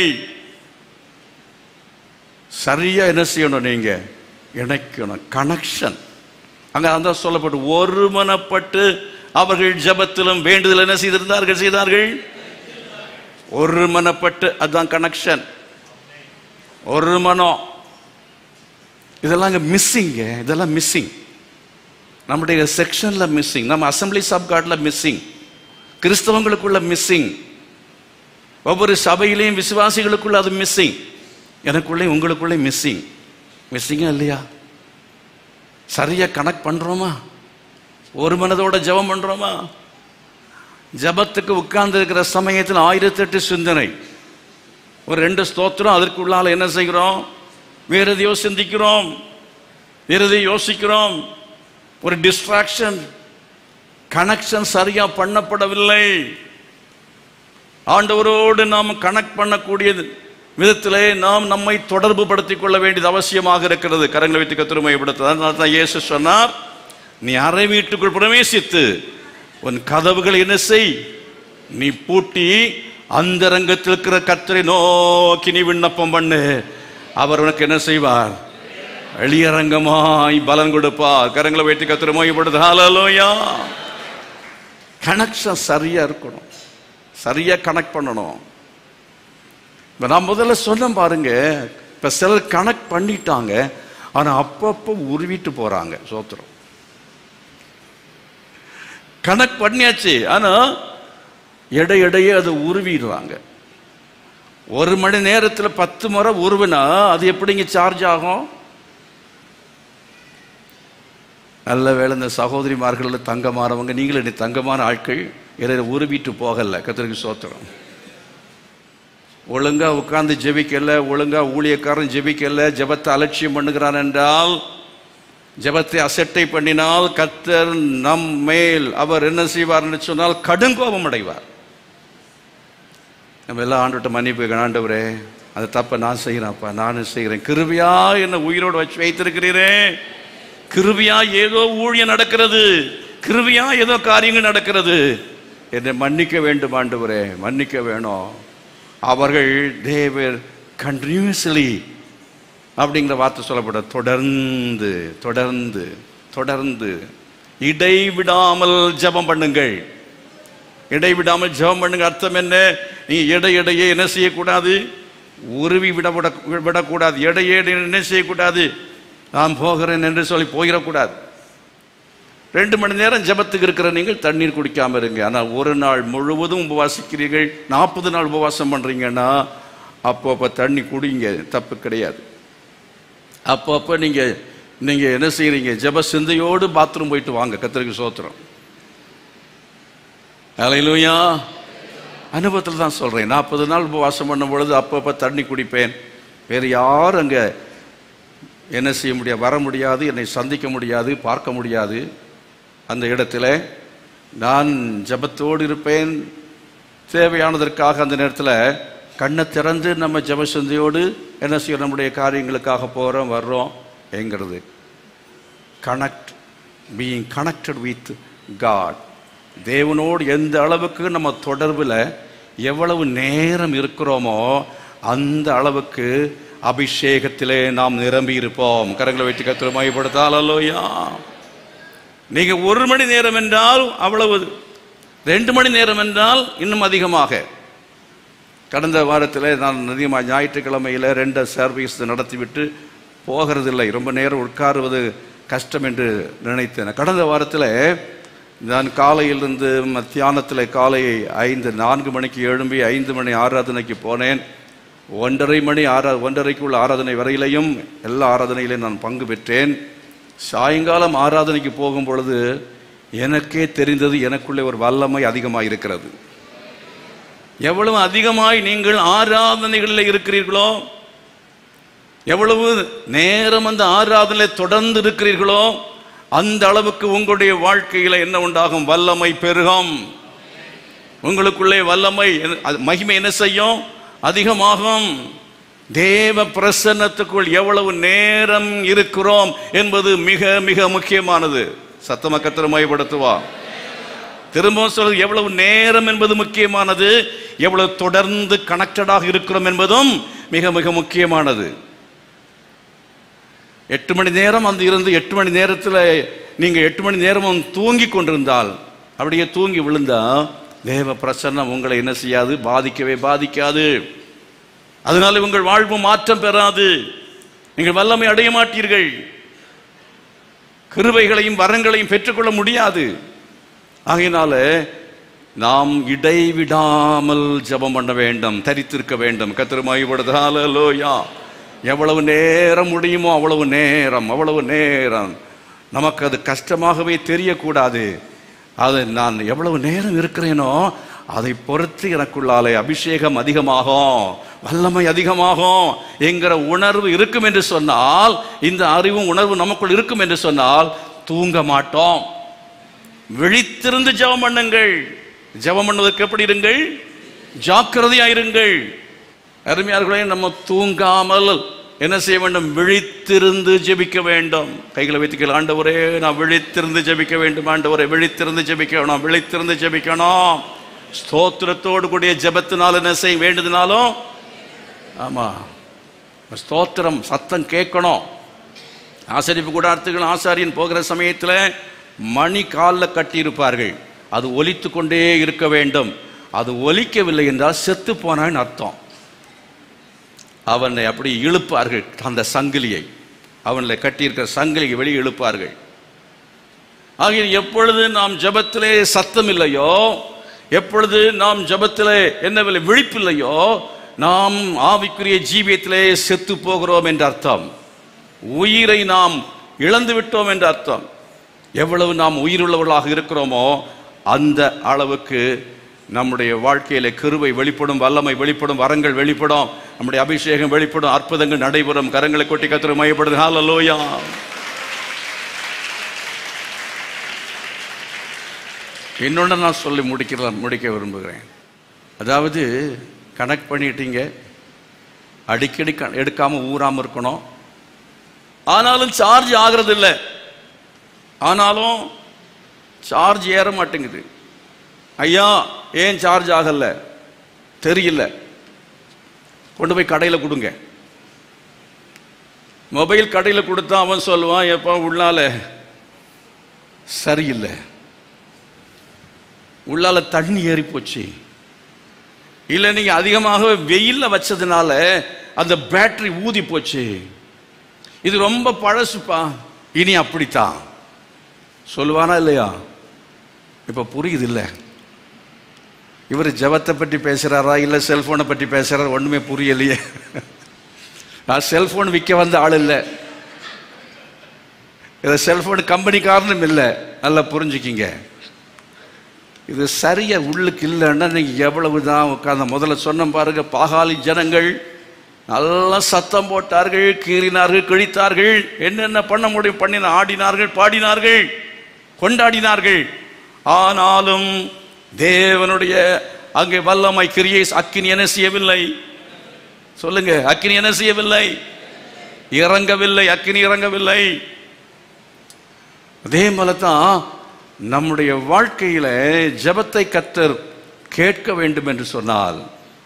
சரியா என்ன செய்யணும் நீங்க இணைக்கணும் கனெக்ஷன் அங்க அந்த சொல்லப்பட்டு ஒருமனப்பட்டு அவர்கள் ஜெபத்திலும் வேண்டுதல் என்ன செய்திருந்தார்கள் செய்தார்கள் ஒருமனப்பட்டு அதுதான் கனெக்ஷன் ஒரு மனம் இதெல்லாம் இங்கே மிஸ்ஸிங்க இதெல்லாம் மிஸ்ஸிங் நம்முடைய செக்ஷனில் மிஸ்ஸிங் நம்ம அசம்பிளிஸ் ஆஃப் காட்ல மிஸ்ஸிங் கிறிஸ்தவங்களுக்குள்ள மிஸ்ஸிங் ஒவ்வொரு சபையிலையும் விசுவாசிகளுக்குள்ள அது மிஸ்ஸிங் எனக்குள்ளே உங்களுக்குள்ளே மிஸ்ஸிங் மிஸ்ஸிங்கா இல்லையா சரியா கனெக்ட் பண்றோமா ஒரு மனதோட ஜெபம் பண்றோமா ஜெபத்துக்கு உட்கார்ந்து இருக்கிற சமயத்தில் ஆயிரத்தெட்டு சிந்தனை ஒரு ரெண்டு ஸ்தோத்திரம் அதற்குள்ளால என்ன செய்கிறோம் வேற எதையோ சிந்திக்கிறோம் வேற எதையோ யோசிக்கிறோம் ஒரு டிஸ்ட்ராக்ஷன் கனெக்ஷன் சரியா பண்ணப்படவில்லை ஆண்டவரோடு நாம் கனெக்ட் பண்ணக்கூடியது விதத்திலே நாம் நம்மை தொடர்பு படுத்திக் கொள்ள வேண்டியது அவசியமாக இருக்கிறது கரங்களை வைத்து கத்திரமைப்படுத்த அதனால தான் இயேசு சொன்னார் நீ அறை வீட்டுக்குள் பிரவேசித்து உன் கதவுகளை என்ன செய் நீ பூட்டி அந்த ரங்கத்தில் இருக்கிற கத்தரை நோக்கி நீ விண்ணப்பம் பண்ணு அவர் உனக்கு என்ன செய்வார் வெளியரங்கமாய் பலன் கொடுப்பார் கரங்களை வைத்து கத்திர மொழிப்படுது ஹalleluya கனெக்ஷன் சரியா இருக்கணும் சரியா கனெக்ட் பண்ணணும் இப்ப நான் முதல்ல சொன்னேன் பாருங்க இப்ப சிலர் கனெக்ட் பண்ணிட்டாங்க ஆனா அப்பப்போ உருவிட்டு போறாங்க சோத்திரம் கனெக்ட் பண்ணியாச்சு ஆனா எடை எடையே அதை உருவிடுறாங்க ஒரு மணி நேரத்தில் பத்து முறை உருவினா அது எப்படிங்க சார்ஜ் ஆகும் நல்ல வேளை இந்த சகோதரிமார்கள் தங்கமானவங்க நீங்களும் நீ தங்கமான ஆட்கள் இதை உருவிட்டு போகல கத்திரிக்கு சோத்திரம் ஒழுங்கா உட்கார்ந்து ஜெபிக்கல ஒழுங்கா ஊழியக்காரன் ஜெபிக்கல ஜெபத்தை அலட்சியம் பண்ணுகிறான் என்றால் ஜெபத்தை அசட்டை பண்ணினால் கத்தர் நம் மேல் அவர் என்ன செய்வார் என்று சொன்னால் கடுங்கோபம் அடைவார் நம்ம எல்லாம் ஆண்டுகிட்ட மன்னிப்பு கேட்கணும், ஆண்டவரே அந்த தப்பை நான் செய்கிறேன்ப்பா நானும் செய்கிறேன் கிருபியா என்ன உயிரோடு வச்சு வைத்திருக்கிறீரே கிருபியா ஏதோ ஊழியம் நடக்கிறது கிருபியா ஏதோ காரியங்கள் நடக்கிறது என்னை மன்னிக்க வேண்டும் ஆண்டவரே மன்னிக்க வேணும் அவர்கள் தேவர் கண்டினியூஸ்லி அப்படிங்கிற வார்த்தை சொல்லப்பட தொடர்ந்து தொடர்ந்து தொடர்ந்து இடைவிடாமல் ஜெபம் பண்ணுங்கள் இடைவிடாமல் ஜெபம் பண்ணுங்க அர்த்தம் என்ன நீ இடை இடையே என்ன செய்யக்கூடாது உருவி விட விட விடக்கூடாது இடையே என்ன செய்யக்கூடாது நான் போகிறேன் என்று சொல்லி போயிடக்கூடாது ரெண்டு மணி நேரம் ஜெபத்துக்கு இருக்கிற நீங்கள் தண்ணீர் குடிக்காம இருங்க ஆனால் ஒரு நாள் முழுவதும் உபவாசிக்கிறீர்கள் நாற்பது நாள் உபவாசம் பண்றீங்கன்னா அப்போ அப்போ தண்ணி குடிங்க தப்பு கிடையாது அப்போ அப்போ நீங்க நீங்க என்ன செய்றீங்க ஜெப சிந்தையோடு பாத்ரூம் போயிட்டு வாங்க கத்திரிக்கு சோத்திரம் அலையிலுயா அனுபவத்தில் தான் சொல்றேன் நாற்பது நாள் உபவாசம் பண்ணும் பொழுது அப்பப்போ தண்ணி குடிப்பேன் வேறு யாரும் அங்கே என்ன செய்ய முடியாது வர முடியாது என்னை சந்திக்க முடியாது பார்க்க முடியாது அந்த இடத்துல நான் ஜெபத்தோடு இருப்பேன் தேவையானதற்காக அந்த நேரத்தில் கண்ணை திறந்து நம்ம ஜெப சிந்தையோடு என்ன செய்ய நம்முடைய காரியங்களுக்காக போகிறோம் வர்றோம் என்கிறது connect being connected with God தேவனோடு எந்த அளவுக்கு நம்ம தொடர்பில் எவ்வளவு நேரம் இருக்கிறோமோ அந்த அளவுக்கு அபிஷேகத்திலே நாம் நிரம்பி இருப்போம் கரங்களை வைத்து கத்திர மையப்படுத்தாலோயா நீங்க ஒரு மணி நேரம் என்றால் அவ்வளவு ரெண்டு மணி நேரம் என்றால் இன்னும் அதிகமாக கடந்த வாரத்தில் நான் அதிகமாக ஞாயிற்றுக்கிழமையில் ரெண்டு சர்வீஸ் நடத்திவிட்டு போகிறதில்லை ரொம்ப நேரம் உட்காருவது கஷ்டம் என்று நினைத்தேன் கடந்த வாரத்தில் நான் காலையிலிருந்து மத்தியானத்தில் காலை ஐந்து நான்கு மணிக்கு எழும்பி ஐந்து மணி ஆராதனைக்கு போனேன் ஒன்றரை மணி ஆரா ஒன்றரைக்குள்ள ஆராதனை வரையிலையும் எல்லா ஆராதனையிலையும் நான் பங்கு பெற்றேன் சாயங்காலம் ஆராதனைக்கு போகும் பொழுது எனக்கே தெரிந்தது எனக்குள்ளே ஒரு வல்லமை அதிகமாக இருக்கிறது எவ்வளவு அதிகமாய் நீங்கள் ஆராதனைகளில் இருக்கிறீர்களோ எவ்வளவு நேரம் அந்த ஆராதனையில் தொடர்ந்து இருக்கிறீர்களோ அந்த அளவுக்கு உங்களுடைய வாழ்க்கையில் என்ன உண்டாகும் வல்லமை பெருகும் உங்களுக்குள்ளே வல்லமை என்ன- அது மகிமை என்ன செய்யும் அதிகமாகும் தேவ பிரசன்னத்துக்குள் எவ்வளவு நேரம் இருக்கிறோம் என்பது மிக மிக முக்கியமானது சத்தம கத்திர மையப்படுத்துவா திரும்பவும் சொல்றது எவ்வளவு நேரம் என்பது முக்கியமானது எவ்வளவு தொடர்ந்து கனெக்டடாக இருக்கிறோம் என்பதும் மிக மிக முக்கியமானது எட்டு மணி நேரம் அந்த இருந்து எட்டு மணி நேரத்தில் நீங்கள் எட்டு மணி நேரமும் தூங்கி கொண்டிருந்தால் அப்படியே தூங்கி விழுந்தா தேவ பிரசன்னம் உங்களை என்ன செய்யாது பாதிக்கவே பாதிக்காது அதனால உங்கள் வாழ்வு மாற்றம் பெறாது நீங்கள் வல்லமை அடைய மாட்டீர்கள் கிருபைகளையும் வரங்களையும் பெற்றுக்கொள்ள முடியாது ஆகையினால நாம் இடைவிடாமல் ஜெபம் பண்ண வேண்டும் தரித்திருக்க வேண்டும் கத்திரமாய்படுதாலோயா எவ்வளவு நேரம் முடியுமோ அவ்வளவு நேரம் அவ்வளவு நேரம் நமக்கு அது கஷ்டமாகவே தெரியக்கூடாது அது நான் எவ்வளவு நேரம் இருக்கிறேனோ அதை பொறுத்து எனக்குள்ளாலே அபிஷேகம் அதிகமாகும் வல்லமை அதிகமாகும் என்கிற உணர்வு இருக்கும் என்று சொன்னால் இந்த அறிவும் உணர்வு நமக்குள் இருக்கும் என்று சொன்னால் தூங்க மாட்டோம் விழித்திருந்து ஜெபம் பண்ணுங்கள் ஜெபம் பண்ணுவதற்கு எப்படி இருங்கள் ஜாக்கிரதையாயிருங்கள் அருமையார்களே நம்ம தூங்காமல் என்ன செய்ய வேண்டும் விழித்திருந்து ஜெபிக்க வேண்டும் கைகளை வைத்துக்கள் ஆண்டவரே நான் விழித்திருந்து ஜெபிக்க வேண்டும் ஆண்டவரே விழித்திருந்து ஜெபிக்கணும் விழித்திருந்து ஜெபிக்கணும் ஸ்தோத்திரத்தோடு கூடிய ஜெபத்தினால என்ன செய்ய வேண்டுதுனாலும் ஆமா ஸ்தோத்திரம் சத்தம் கேட்கணும் ஆசரிப்பு கூடாரத்துக்கு ஆசாரியன் போகிற சமயத்தில் மணி காலில் கட்டியிருப்பார்கள் அது ஒலித்து கொண்டே இருக்க வேண்டும் அது ஒலிக்கவில்லை என்றால் செத்து போனான்னு அர்த்தம் அவனை அப்படி இழுப்பார்கள் அந்த சங்கிலியை அவனில் கட்டியிருக்கிற சங்கிலியை வெளியே இழுப்பார்கள் ஆகிய எப்பொழுது நாம் ஜெபத்திலே சத்தம் இல்லையோ எப்பொழுது நாம் ஜெபத்திலே என்னவில்லை விழிப்பில்லையோ நாம் ஆவிக்குரிய ஜீவியத்திலே செத்து போகிறோம் என்ற அர்த்தம் உயிரை நாம் இழந்து விட்டோம் என்ற அர்த்தம் எவ்வளவு நாம் உயிருள்ளவர்களாக இருக்கிறோமோ அந்த அளவுக்கு நம்முடைய வாழ்க்கையில கிருபை வெளிப்படும் வல்லமை வெளிப்படும் வரங்கள் வெளிப்படும் நம்முடைய அபிஷேகம் வெளிப்படும் அற்புதங்கள் நடைபெறும் கரங்களை கொட்டி கத்திர மையப்படுது ஹalleluya இன்னொன்று நான் சொல்லி முடிக்க முடிக்க விரும்புகிறேன் அதாவது கனெக்ட் பண்ணிட்டீங்க அடிக்கடி க- எடுக்காம ஊறாம இருக்கணும் ஆனாலும் சார்ஜ் ஆகிறது இல்லை ஆனாலும் சார்ஜ் ஏற மாட்டேங்குது ஐயா ஏன் சார்ஜ் ஆகல தெரியல கொண்டு போய் கடையில் கொடுங்க மொபைல் கடையில் கொடுத்தா அவன் சொல்லுவான் எப்போ உள்ளால சரியில்லை உள்ளால தண்ணி ஏறி போச்சு இல்லை நீங்க அதிகமாக வெயில்ல வச்சதுனால அந்த பேட்டரி ஊதி போச்சு இது ரொம்ப பழசுப்பா இனி அப்படித்தான் சொல்லுவானா இல்லையா இப்ப புரியுது இல்ல இவர் ஜெபத்தை பற்றி பேசுறாரா இல்ல செல்போனை பற்றி பேசுறாரா ஒண்ணுமே புரியலையே நான் செல்போன் விற்க வந்த ஆள் இல்லை இதை செல்போன் கம்பெனிக்காரனும் இல்லை நல்லா புரிஞ்சுக்கிங்க இது சரியா உள்ளுக்கு இல்லைன்னா நீங்க எவ்வளவு தான் உட்கார்ந்த முதல்ல சொன்ன பாருங்க பாகாலி ஜனங்கள் நல்லா சத்தம் போட்டார்கள் கீறினார்கள் கிழித்தார்கள் என்னென்ன பண்ண முடியும் பண்ணின ஆடினார்கள் பாடினார்கள் கொண்டாடினார்கள் ஆனாலும் தேவனுடைய அங்கே வல்லமை கிரியை அக்கினி என்ன செய்யவில்லை சொல்லுங்க அக்கினி என்ன செய்யவில்லை இறங்கவில்லை அக்கினி இறங்கவில்லை அதே போல தான் நம்முடைய வாழ்க்கையில ஜெபத்தை கத்தர் கேட்க வேண்டும் என்று சொன்னால்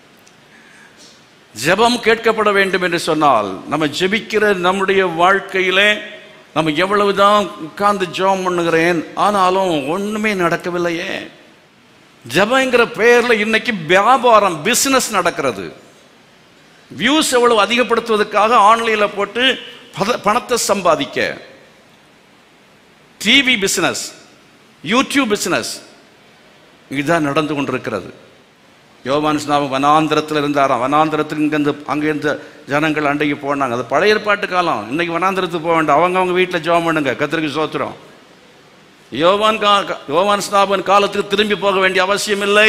ஜெபம் கேட்கப்பட வேண்டும் என்று சொன்னால் நம்ம ஜெபிக்கிற நம்முடைய வாழ்க்கையிலே நம்ம எவ்வளவுதான் உட்கார்ந்து ஜெபம் பண்ணுகிறேன் ஆனாலும் ஒண்ணுமே நடக்கவில்லையே ஜெபங்கிற பெயர்ல இன்னைக்கு வியாபாரம் பிசினஸ் நடக்கிறது வியூஸ் எவ்வளவு அதிகப்படுத்துவதற்காக ஆன்லைன்ல போட்டு பத- பணத்தை சம்பாதிக்க டிவி பிசினஸ் யூடியூப் பிசினஸ் இதுதான் நடந்து கொண்டிருக்கிறது யோவான் ஸ்நாபம் வனாந்திரத்தில் இருந்தாராம் வனாந்திரத்துக்கு இங்கேருந்து அங்கேருந்து ஜனங்கள் அண்டைக்கு போனாங்க அது பழைய ஏற்பாட்டு காலம் இன்னைக்கு வனாந்திரத்துக்கு போக வேண்டாம் அவங்க அவங்க வீட்டில் ஜெபம் பண்ணுங்க கத்திரிக்கு சோத்திரம் யோவான் கா யோவான் ஸ்நாபன் காலத்துக்கு திரும்பி போக வேண்டிய அவசியம் இல்லை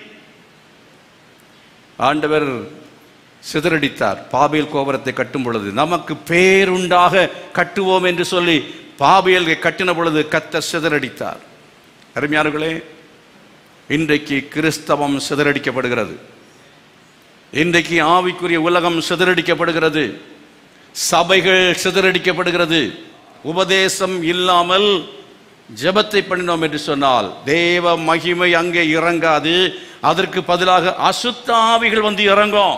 ஆண்டவர் சிதறடித்தார் பாபியல் கோபுரத்தை கட்டும் பொழுது நமக்கு பேருண்டாக கட்டுவோம் என்று சொல்லி பாபியல் கட்டின பொழுது கத்த சிதறடித்தார் அருமையானவர்களே இன்றைக்கு கிறிஸ்தவம் சிதறடிக்கப்படுகிறது இன்றைக்கு ஆவிக்குரிய உலகம் சிதறடிக்கப்படுகிறது சபைகள் சிதறடிக்கப்படுகிறது உபதேசம் இல்லாமல் ஜெபத்தை பண்ணினோம் என்று சொன்னால் தேவ மகிமை அங்கே இறங்காது அதற்கு பதிலாக அசுத்த ஆவிகள் வந்து இறங்கும்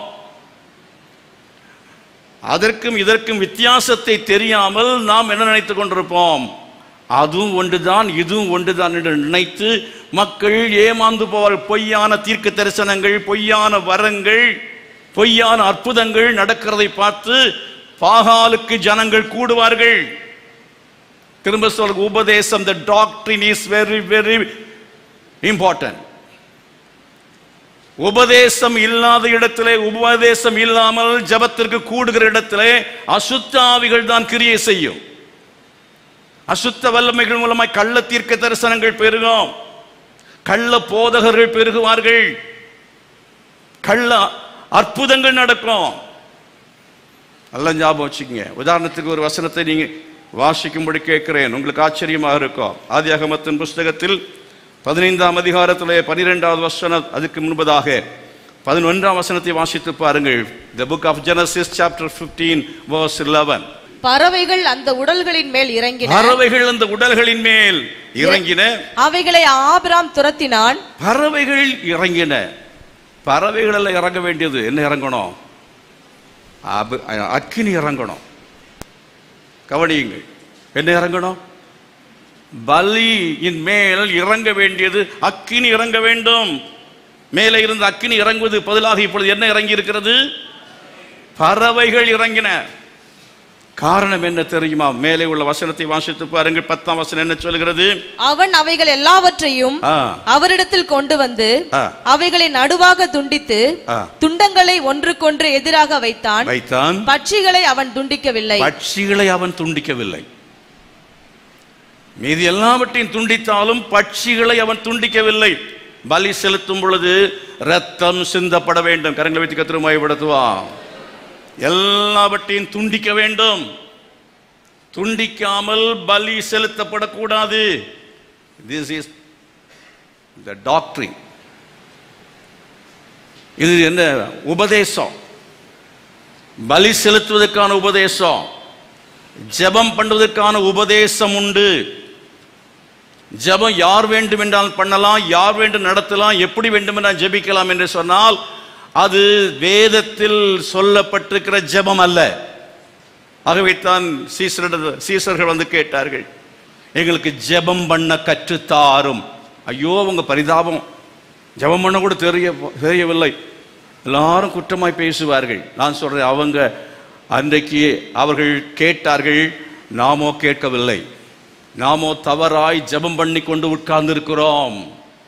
அதற்கும் இதற்கும் வித்தியாசத்தை தெரியாமல் நாம் என்ன நினைத்துக் கொண்டிருப்போம் அதுவும் ஒன்றுதான் இதுவும் ஒன்றுதான் என்று நினைத்து மக்கள் ஏமாந்து போவார்கள் பொய்யான தீர்க்க தரிசனங்கள் பொய்யான வரங்கள் பொய்யான அற்புதங்கள் நடக்கிறதை பார்த்து பாகாலுக்கு ஜனங்கள் கூடுவார்கள் திரும்ப சொல்ற உபதேசம் த டாக்டரின் இஸ் வெரி வெரி இம்பார்ட்டன்ட் உபதேசம் இல்லாத இடத்திலே உபதேசம் இல்லாமல் ஜபத்திற்கு கூடுகிற இடத்திலே அசுத்த ஆவிகள் தான் கிரியை செய்யும் அசுத்த வல்லமைகள் மூலமாய் கள்ள தீர்க்க தரிசனங்கள் பெருகும் கள்ள போதகர்கள் பெருகுவார்கள் கள்ள அற்புதங்கள் நடக்கும் நல்லா ஞாபகம் வச்சுக்கோங்க உதாரணத்துக்கு ஒரு வசனத்தை நீங்க வாசிக்கும்படி கேட்கிறேன் உங்களுக்கு ஆச்சரியமாக இருக்கும் ஆதியாகமத்தின் புஸ்தகத்தில் பதினைந்தாம் அதிகாரத்திலே பனிரெண்டாவது வசனம் அதுக்கு முன்பதாக பதினொன்றாம் வசனத்தை வாசித்து பாருங்கள் the book of Genesis chapter 15 verse 11 பறவைகள் அந்த உடல்களின் மேல் இறங்கின பறவைகள் அந்த உடல்களின் மேல் இறங்கின அவைகளை ஆபிராம் துரத்தினான் பறவைகள் இறங்கின பறவைகள் எல்லாம் இறங்க வேண்டியது என்ன இறங்கணும் அப- அக்கினி இறங்கணும் கவனியுங்கள் என்ன இறங்கணும் பலியின் மேல் இறங்க வேண்டியது அக்கினி இறங்க வேண்டும் மேலே இருந்து அக்கினி இறங்குவது பதிலாக இப்பொழுது என்ன இறங்கி இருக்கிறது பறவைகள் இறங்கின காரணம் என்ன தெரியுமா மேலே உள்ள வசனத்தை வாசித்து பாருங்கள் பத்தாம் வசனம் என்ன சொல்கிறது அவன் அவைகள் எல்லாவற்றையும் ஆ, அவரிடத்தில் கொண்டு வந்து ஆ. அவைகளை நடுவாக துண்டித்து ஆ. துண்டங்களை ஒன்றுக்கொன்று எதிராக வைத்தான் வைத்தான் பட்சிகளை அவன் துண்டிக்கவில்லை பட்சிகளை அவன் துண்டிக்கவில்லை மீதி எல்லாவற்றையும் துண்டித்தாலும் பட்சிகளை அவன் துண்டிக்கவில்லை பலி செலுத்தும் பொழுது ரத்தம் சிந்தப்பட வேண்டும் கரங்களை வைத்து கத்திரமாய்படுத்துவான் எல்லாவற்றையும் துண்டிக்க வேண்டும் துண்டிக்காமல் பலி செலுத்தப்படக்கூடாது திஸ் இஸ் த டாக்டரிங் இது என்ன உபதேசம் பலி செலுத்துவதற்கான உபதேசம் ஜெபம் பண்ணுவதற்கான உபதேசம் உண்டு ஜெபம் யார் வேண்டும் என்றால் பண்ணலாம் யார் வேண்டும் நடத்தலாம் எப்படி வேண்டும் என்றால் ஜெபிக்கலாம் என்று சொன்னால் அது வேதத்தில் சொல்லப்பட்டிருக்கிற ஜெபம் அல்ல ஆகவே தான் சீசரிட சீசர்கள் வந்து கேட்டார்கள் எங்களுக்கு ஜெபம் பண்ண கற்றுத்தாரும் ஐயோ உங்க பரிதாபம் ஜெபம் பண்ண கூட தெரிய தெரியவில்லை எல்லாரும் குற்றமாய் பேசுவார்கள் நான் சொல்றேன் அவங்க அன்றைக்கு அவர்கள் கேட்டார்கள் நாமோ கேட்கவில்லை நாமோ தவறாய் ஜெபம் பண்ணி கொண்டு உட்கார்ந்து இருக்கிறோம்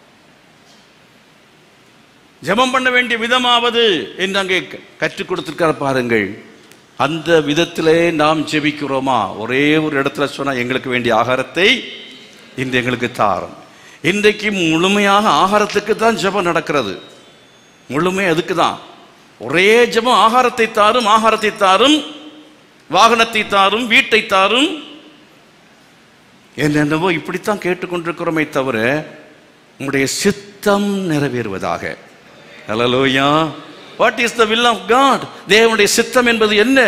ஜெபம் பண்ண வேண்டிய விதமாவது என்று அங்கே க- கற்றுக் கொடுத்திருக்கார் பாருங்கள் அந்த விதத்திலே நாம் ஜெபிக்கிறோமா ஒரே ஒரு இடத்துல சொன்னா எங்களுக்கு வேண்டிய ஆகாரத்தை இன்று எங்களுக்கு தாரும் இன்றைக்கு முழுமையாக ஆகாரத்துக்கு தான் ஜெபம் நடக்கிறது முழுமை அதுக்கு தான் ஒரே ஜெபம் ஆகாரத்தை தாரும் ஆகாரத்தை தாரும் வாகனத்தை தாரும் வீட்டை தாரும் என்னென்னவோ இப்படித்தான் கேட்டுக்கொண்டிருக்கிறோமே தவிர உங்களுடைய சித்தம் நிறைவேறுவதாக ஹalleluya what is the will of God தேவனுடைய சித்தம் என்பது என்ன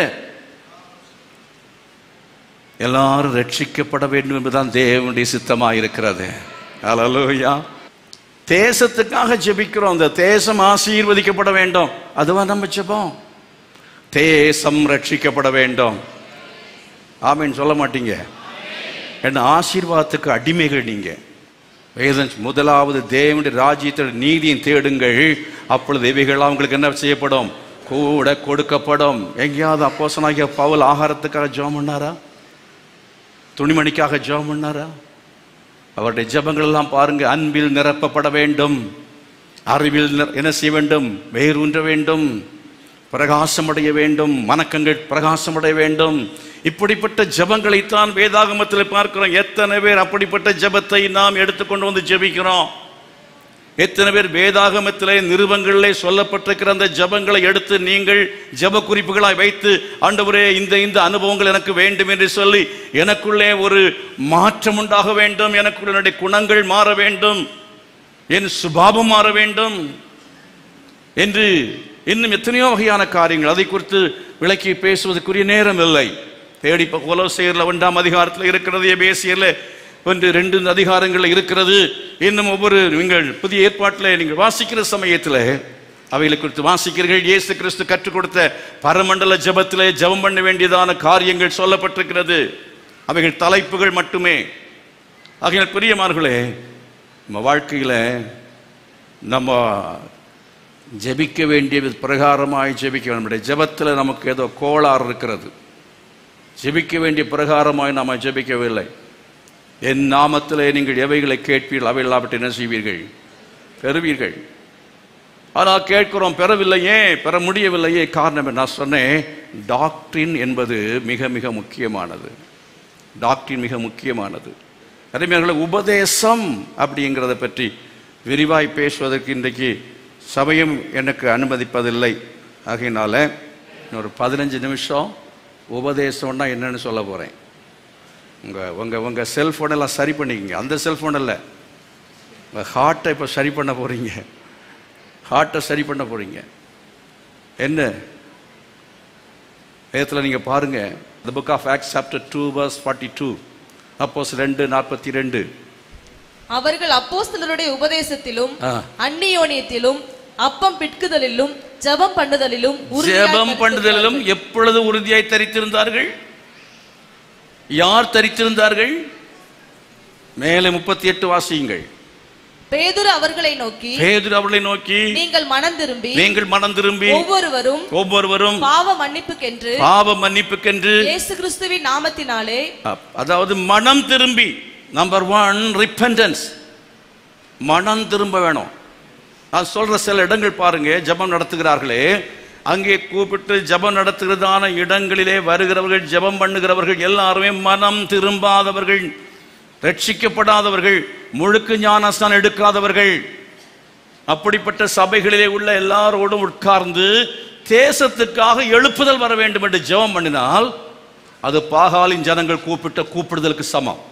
எல்லாரும் ரட்சிக்கப்பட வேண்டும் என்பதுதான் தேவனுடைய சித்தமாக இருக்கிறது ஹalleluya தேசத்துக்காக ஜெபிக்கிறோம் அந்த தேசம் ஆசீர்வதிக்கப்பட வேண்டும் அதுவா நம்ம ஜெபம் தேசம் ரட்சிக்கப்பட வேண்டும் ஆமென் சொல்ல மாட்டீங்க என்ன ஆசீர்வாதத்துக்கு அடிமைகள் நீங்க வேதம் முதலாவது தேவனுடைய ராஜ்யத்தில் நீதியும் தேடுங்கள் அப்பொழுது இவைகள்லாம் உங்களுக்கு என்ன செய்யப்படும் கூட கொடுக்கப்படும் எங்கேயாவது அப்போசனாகிய பவுல் ஆகாரத்துக்காக ஜெபம் பண்ணாரா துணிமணிக்காக ஜெபம் பண்ணாரா அவருடைய ஜெபங்கள் எல்லாம் பாருங்க அன்பில் நிரப்பப்பட வேண்டும் அறிவில் நிர- என்ன செய்ய வேண்டும் வேரூன்ற வேண்டும் பிரகாசமடைய வேண்டும் மனக்கங்கள் பிரகாசமடைய வேண்டும் இப்படிப்பட்ட ஜெபங்களைத்தான் வேதாகமத்தில் பார்க்கிறோம் எத்தனை பேர் அப்படிப்பட்ட ஜெபத்தை நாம் எடுத்துக்கொண்டு வந்து ஜெபிக்கிறோம் எத்தனை பேர் வேதாகமத்திலே நிருபங்களிலே சொல்லப்பட்டிருக்கிற அந்த ஜெபங்களை எடுத்து நீங்கள் ஜெப குறிப்புகளாய் வைத்து ஆண்டவரே இந்த இந்த அனுபவங்கள் எனக்கு வேண்டும் என்று சொல்லி எனக்குள்ளே ஒரு மாற்றம் உண்டாக வேண்டும் எனக்குள்ள என்னுடைய குணங்கள் மாற வேண்டும் என் சுபாவம் மாற வேண்டும் என்று இன்னும் எத்தனையோ வகையான காரியங்கள் அதை குறித்து விளக்கி பேசுவதற்குரிய நேரம் இல்லை தேடி கொலோசேரில் ஒன்றாம் அதிகாரத்தில் இருக்கிறது எபேசியர்ல ஒன்று ரெண்டு அதிகாரங்கள் இருக்கிறது இன்னும் ஒவ்வொரு நீங்கள் புதிய ஏற்பாட்டில் நீங்கள் வாசிக்கிற சமயத்தில் அவைகளை குறித்து வாசிக்கிறீர்கள் இயேசு கிறிஸ்து கற்றுக் கொடுத்த பரமண்டல ஜெபத்திலே ஜெபம் பண்ண வேண்டியதான காரியங்கள் சொல்லப்பட்டிருக்கிறது அவைகள் தலைப்புகள் மட்டுமே ஆகையால் பிரியமார்களே நம்ம வாழ்க்கையில் நம்ம ஜெபிக்க வேண்டிய பிரகாரமாய் ஜெபிக்க வேண்டும் நம்முடைய ஜெபத்தில் நமக்கு ஏதோ கோளாறு இருக்கிறது ஜெபிக்க வேண்டிய பிரகாரமாய் நாம் ஜெபிக்கவில்லை என் நாமத்திலே நீங்கள் எவைகளை கேட்பீர்கள் அவை எல்லாவற்றை என்ன செய்வீர்கள் பெறுவீர்கள் ஆனால் கேட்கிறோம் பெறவில்லையே பெற முடியவில்லையே காரணம் என்ன? நான் சொன்னேன் டாக்டரின் என்பது மிக மிக முக்கியமானது டாக்டரின் மிக முக்கியமானது அதேமாதிரி உபதேசம் அப்படிங்கிறத பற்றி விரிவாய் பேசுவதற்கு இன்றைக்கு சபையும் எனக்கு அனுமதிப்பதில்லை ஆகையினால ஒரு பதினஞ்சு நிமிஷம் உபதேசம்னா என்னன்னு சொல்ல போகிறேன் உங்க உங்க உங்க செல்போன் எல்லாம் சரி பண்ணிக்கங்க அந்த செல்போன் இல்ல உங்க ஹார்ட்டை இப்போ சரி பண்ண போறீங்க ஹார்ட்டை சரி பண்ண போறீங்க என்ன வேதத்தில் நீங்க பாருங்க the book of acts chapter 2 verse 42 அப்போஸ் ரெண்டு நாற்பத்தி ரெண்டு அவர்கள் அப்போஸ்தலருடைய உபதேசத்திலும் ஆ. அந்நியோனியத்திலும் அப்பம் பிட்குதலிலும் ஜெபம் பண்ணுதலிலும் உறுதியாய் ஜெபம் பண்ணுதலிலும் எப்பொழுது உறுதியாய் தரித்திருந்தார்கள் யார் தரித்திருந்தார்கள் மேலே முப்பத்தி எட்டு வாசியுங்கள் பேதுரு அவர்களை நோக்கி பேதுரு அவர்களை நோக்கி நீங்கள் மனம் திரும்பி நீங்கள் மனம் திரும்பி ஒவ்வொருவரும் ஒவ்வொருவரும் பாவ மன்னிப்புக்கென்று பாவ மன்னிப்புக்கென்று இயேசு கிறிஸ்துவின் நாமத்தினாலே அப்- அதாவது மனம் திரும்பி நம்பர் ஒன் ரிப்பெண்டன்ஸ் மனம் திரும்ப வேணும் நான் சொல்ற சில இடங்கள் பாருங்க ஜெபம் நடத்துகிறார்களே அங்கே கூப்பிட்டு ஜெபம் நடத்துகிறதான இடங்களிலே வருகிறவர்கள் ஜெபம் பண்ணுகிறவர்கள் எல்லாருமே மனம் திரும்பாதவர்கள் ரட்சிக்கப்படாதவர்கள் முழுக்கு ஞானஸ்தானம் எடுக்காதவர்கள் அப்படிப்பட்ட சபைகளிலே உள்ள எல்லாரோடும் உட்கார்ந்து தேசத்துக்காக எழுப்புதல் வர வேண்டும் என்று ஜெபம் பண்ணினால் அது பாகாலின் ஜனங்கள் கூப்பிட்ட கூப்பிடுதலுக்கு சமம்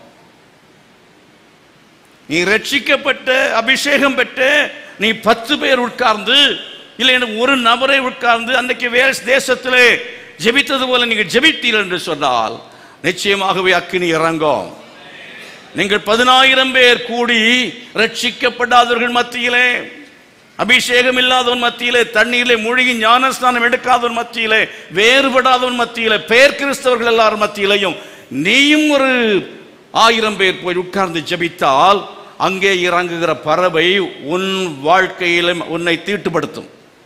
நீ ரட்சிக்கப்பட்ட அபிஷேகம் பெற்ற நீ பத்து பேர் உட்கார்ந்து இல்லை எனக்கு ஒரு நபரை உட்கார்ந்து அன்னைக்கு வேற தேசத்திலே ஜெபித்தது போல நீங்கள் ஜெபித்தீர்கள் என்று சொன்னால் நிச்சயமாகவே அக்கினி இறங்கும் நீங்கள் பதினாயிரம் பேர் கூடி ரட்சிக்கப்படாதவர்கள் மத்தியிலே அபிஷேகம் இல்லாதவன் மத்தியிலே தண்ணீரிலே மூழ்கி ஞானஸ்நானம் எடுக்காதவன் மத்தியிலே வேறுபடாதவன் மத்தியிலே பேர் கிறிஸ்தவர்கள் எல்லாரும் மத்தியிலையும் நீயும் ஒரு ஆயிரம் பேர் போய் உட்கார்ந்து ஜெபித்தால் அங்கே இறங்குகிற பறவை உன் வாழ்க்கையில உன்னை தீட்டுப்படுத்தும்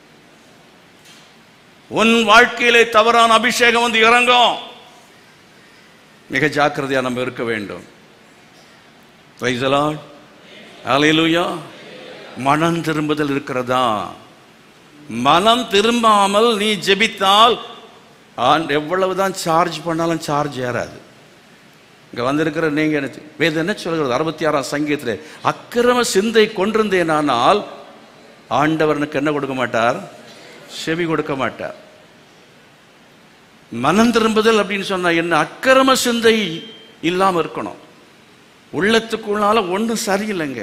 உன் வாழ்க்கையிலே தவறான அபிஷேகம் வந்து இறங்கும் மிக ஜாக்கிரதையா நம்ம இருக்க வேண்டும் Praise the Lord. Hallelujah. மனம் திரும்புதல் இருக்கிறதா மனம் திரும்பாமல் நீ ஜெபித்தால் ஆண் எவ்வளவுதான் சார்ஜ் பண்ணாலும் சார்ஜ் ஏறாது இங்க வந்திருக்கிற நீங்க என்ன வேதம் என்ன சொல்கிறது அறுபத்தி ஆறாம் சங்கீதத்தில் அக்கிரம சிந்தை கொண்டிருந்தேனானால் ஆண்டவனுக்கு என்ன கொடுக்க மாட்டார் செவி கொடுக்க மாட்டார் மனம் திரும்புதல் அப்படின்னு சொன்னா என்ன அக்கிரம சிந்தை இல்லாம இருக்கணும் உள்ளத்துக்குள்ளால ஒன்றும் சரியில்லைங்க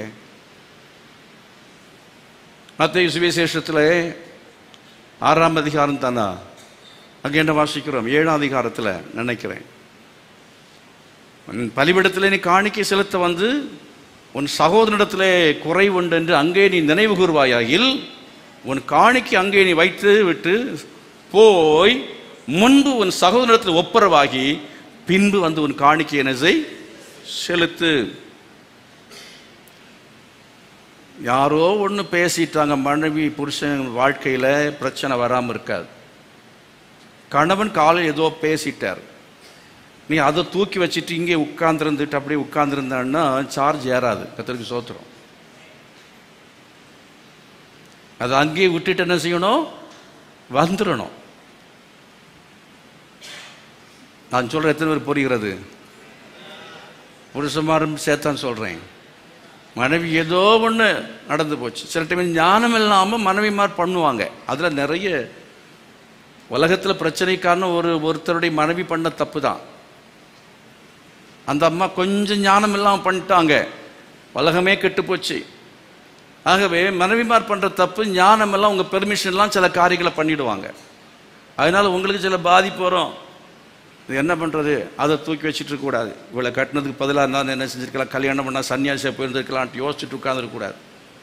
மத்திய சுவிசேஷத்தில் ஆறாம் அதிகாரம் தானா அங்கே என்ன வாசிக்கிறோம் ஏழாம் அதிகாரத்தில் நினைக்கிறேன் உன் பலிபிடத்தில் நீ காணிக்கை செலுத்த வந்து உன் சகோதரனிடத்திலே குறை உண்டு என்று அங்கே நீ நினைவு கூறுவாயாகில் உன் காணிக்கை அங்கே நீ வைத்து விட்டு போய் முன்பு உன் சகோதரத்தில் ஒப்புரவாகி பின்பு வந்து உன் காணிக்கை என்ன செய் செலுத்து யாரோ ஒன்று பேசிட்டாங்க மனைவி புருஷன் வாழ்க்கையில் பிரச்சனை வராமல் இருக்காது கணவன் காலையில் ஏதோ பேசிட்டார் நீ அதை தூக்கி வச்சுட்டு இங்கே உட்கார்ந்துருந்துட்டு அப்படியே உட்கார்ந்துருந்தான்னா சார்ஜ் ஏறாது கத்திரிக்கு சோத்துரும் அதை அங்கேயே விட்டுட்டு என்ன செய்யணும் வந்துடணும் நான் சொல்ற எத்தனை பேர் புரிகிறது புருஷமாரும் சேர்த்தான் சொல்றேன் மனைவி ஏதோ ஒன்று நடந்து போச்சு சில டைம் ஞானம் இல்லாமல் மனைவிமார் பண்ணுவாங்க அதில் நிறைய உலகத்தில் பிரச்சனைக்கான ஒரு ஒருத்தருடைய மனைவி பண்ண தப்பு தான் அந்த அம்மா கொஞ்சம் ஞானம் இல்லாமல் பண்ணிட்டாங்க உலகமே கெட்டு போச்சு ஆகவே மனைவிமார் பண்ணுற தப்பு ஞானம் எல்லாம் உங்கள் பெர்மிஷன்லாம் சில காரியங்களை பண்ணிடுவாங்க அதனால உங்களுக்கு சில பாதிப்பு வரும் இது என்ன பண்ணுறது அதை தூக்கி வச்சுட்டு இருக்கக்கூடாது இவளை கட்டினதுக்கு பதிலாக இருந்தால் என்ன செஞ்சிருக்கலாம் கல்யாணம் பண்ணால் சன்னியாசியாக போயிருந்துருக்கலான்ட்டு யோசிச்சுட்டு உட்காந்துருக்கக்கூடாது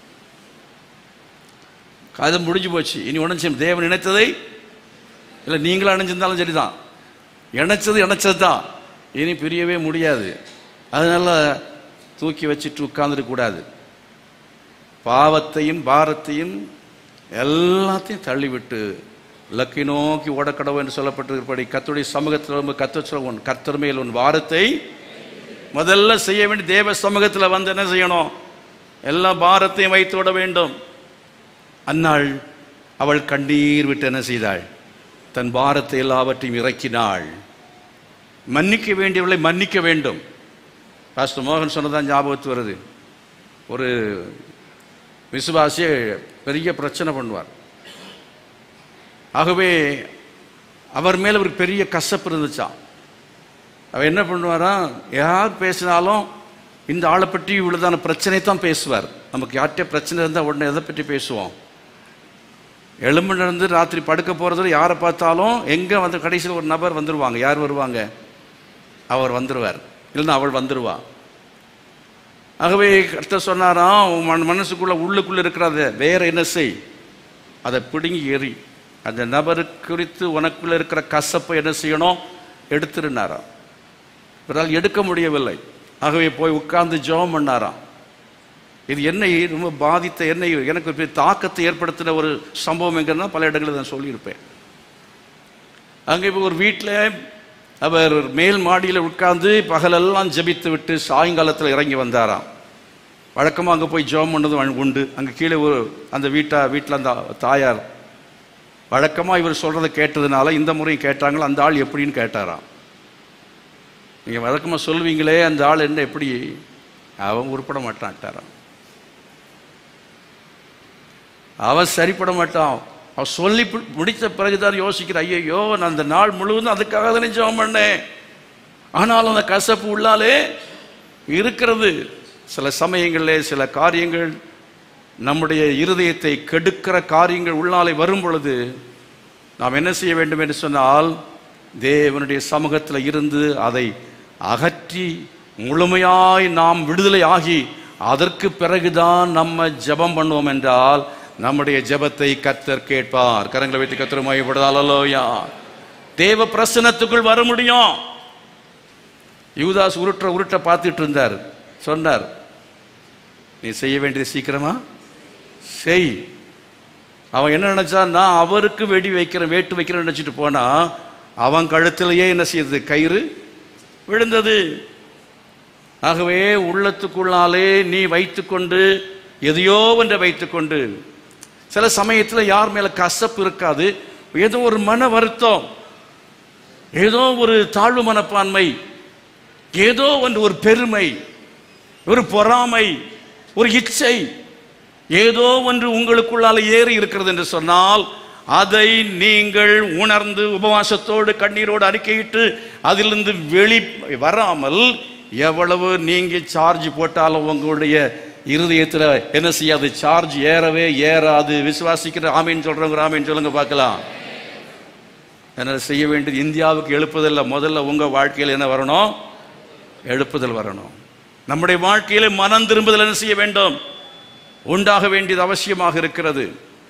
அது முடிஞ்சு போச்சு இனி ஒன்றும் செய்யும் தேவன் நினைத்ததை இல்லை நீங்களும் அணைஞ்சிருந்தாலும் சரிதான் இணைச்சது இணைச்சது தான் இனி பிரியவே முடியாது அதனால தூக்கி வச்சுட்டு உட்கார்ந்துருக்கக்கூடாது பாவத்தையும் பாரத்தையும் எல்லாத்தையும் தள்ளிவிட்டு லக்கை நோக்கி ஓடக்கடவு என்று சொல்லப்பட்டிருப்படி கத்துடைய சமூகத்தில் வந்து கத்த சொல்ல உன் கர்த்தர் மேல் உன் வாரத்தை முதல்ல செய்ய வேண்டிய தேவ சமூகத்தில் வந்து என்ன செய்யணும் எல்லா பாரத்தையும் வைத்து விட வேண்டும் அன்னாள் அவள் கண்ணீர் விட்டு என்ன செய்தாள் தன் பாரத்தை எல்லாவற்றையும் இறக்கினாள் மன்னிக்க வேண்டியவளை மன்னிக்க வேண்டும் பாஸ்டர் மோகன் சொன்னதான் ஞாபகத்து வருது ஒரு விசுவாசியே பெரிய பிரச்சனை பண்ணுவார் ஆகவே அவர் மேல ஒரு பெரிய கசப்பு இருந்துச்சாம் அவர் என்ன பண்ணுவாராம் யார் பேசினாலும் இந்த ஆளை பற்றி இவ்வளோதான பிரச்சனை தான் பேசுவார் நமக்கு யார்கிட்ட பிரச்சனை இருந்தால் உடனே எதை பற்றி பேசுவோம் எலும்பு நடந்து ராத்திரி படுக்க போகிறதுல யாரை பார்த்தாலும் எங்கே வந்து கடைசியில் ஒரு நபர் வந்துருவாங்க யார் வருவாங்க அவர் வந்துருவார் இல்லைன்னா அவள் வந்துருவா ஆகவே கர்த்தர் சொன்னாராம் உன் மன மனசுக்குள்ள உள்ளுக்குள்ள இருக்கிறத வேற என்ன செய் அதை பிடுங்கி எறி அந்த நபரு குறித்து உனக்குள்ள இருக்கிற கசப்பை என்ன செய்யணும் எடுத்துருனாராம் இவரால் எடுக்க முடியவில்லை ஆகவே போய் உட்கார்ந்து ஜெபம் பண்ணாராம் இது என்னை ரொம்ப பாதித்த என்னை எனக்கு ஒரு பெரிய தாக்கத்தை ஏற்படுத்தின ஒரு சம்பவம் எங்கன்னா பல இடங்களில் நான் சொல்லியிருப்பேன் அங்கே இப்போ ஒரு வீட்டில் அவர் மேல் மாடியில் உட்கார்ந்து பகலெல்லாம் ஜெபித்து விட்டு சாயங்காலத்தில் இறங்கி வந்தாராம் வழக்கமாக அங்கே போய் ஜெபம் பண்ணது வழ- உண்டு அங்கே கீழே ஒரு அந்த வீட்டா வீட்டில் அந்த தாயார் வழக்கமாக இவர் சொல்கிறத கேட்டதுனால இந்த முறையும் கேட்டாங்களோ அந்த ஆள் எப்படின்னு கேட்டாராம் நீங்கள் வழக்கமாக சொல்லுவீங்களே அந்த ஆள் என்ன எப்படி அவன் உருப்பட மாட்டான்ட்டாராம் அவன் சரிப்பட மாட்டான் அவன் சொல்லி பு- முடித்த பிறகுதான் யோசிக்கிற ஐயோ நான் அந்த நாள் முழுவதும் அதுக்காக தானே ஜெபம் பண்ணேன் ஆனாலும் அந்த கசப்பு உள்ளாலே இருக்கிறது சில சமயங்களில் சில காரியங்கள் நம்முடைய இருதயத்தை கெடுக்கிற காரியங்கள் உள்ளாலே வரும் பொழுது நாம் என்ன செய்ய வேண்டும் என்று சொன்னால் தேவனுடைய சமூகத்தில் இருந்து அதை அகற்றி முழுமையாய் நாம் விடுதலை ஆகி அதற்கு பிறகுதான் நம்ம ஜெபம் பண்ணுவோம் என்றால் நம்முடைய ஜெபத்தை கத்தர் கேட்பார் கரங்களை வைத்து கத்தர் மையப்படுதாலோயா தேவ பிரசனத்துக்குள் வர முடியும் யூதாஸ் உருட்ட உருட்ட பார்த்துட்டு இருந்தார் சொன்னார் நீ செய்ய வேண்டியது சீக்கிரமா செய் அவன் என்ன நினைச்சான் நான் அவருக்கு வெடி வைக்கிறேன் வேட்டு வைக்கிறேன் நினைச்சிட்டு போனா அவன் கழுத்திலேயே என்ன செய்யுது கயிறு விழுந்தது ஆகவே உள்ளத்துக்குள்ளாலே நீ வைத்துக்கொண்டு எதையோ ஒன்றை வைத்துக்கொண்டு சில சமயத்தில் யார் மேல கசப்பு இருக்காது ஏதோ ஒரு மன வருத்தம் ஏதோ ஒரு தாழ்வு மனப்பான்மை ஏதோ ஒன்று ஒரு பெருமை ஒரு பொறாமை ஒரு இச்சை ஏதோ ஒன்று உங்களுக்குள்ளால ஏறி இருக்கிறது என்று சொன்னால் அதை நீங்கள் உணர்ந்து உபவாசத்தோடு கண்ணீரோடு அறிக்கையிட்டு அதிலிருந்து வெளி வராமல் எவ்வளவு நீங்க சார்ஜ் போட்டாலும் உங்களுடைய இருதயத்தில் என்ன செய்யாது சார்ஜ் ஏறவே ஏறாது விசுவாசிக்கிற ஆமீன் சொல்றவங்க ஆமீன் சொல்லுங்க பார்க்கலாம் என்ன செய்ய வேண்டியது இந்தியாவுக்கு எழுப்புதல்ல முதல்ல உங்க வாழ்க்கையில் என்ன வரணும் எழுப்புதல் வரணும் நம்முடைய வாழ்க்கையில மனம் திரும்புதல் என்ன செய்ய வேண்டும் உண்டாக வேண்டியது அவசியமாக இருக்கிறது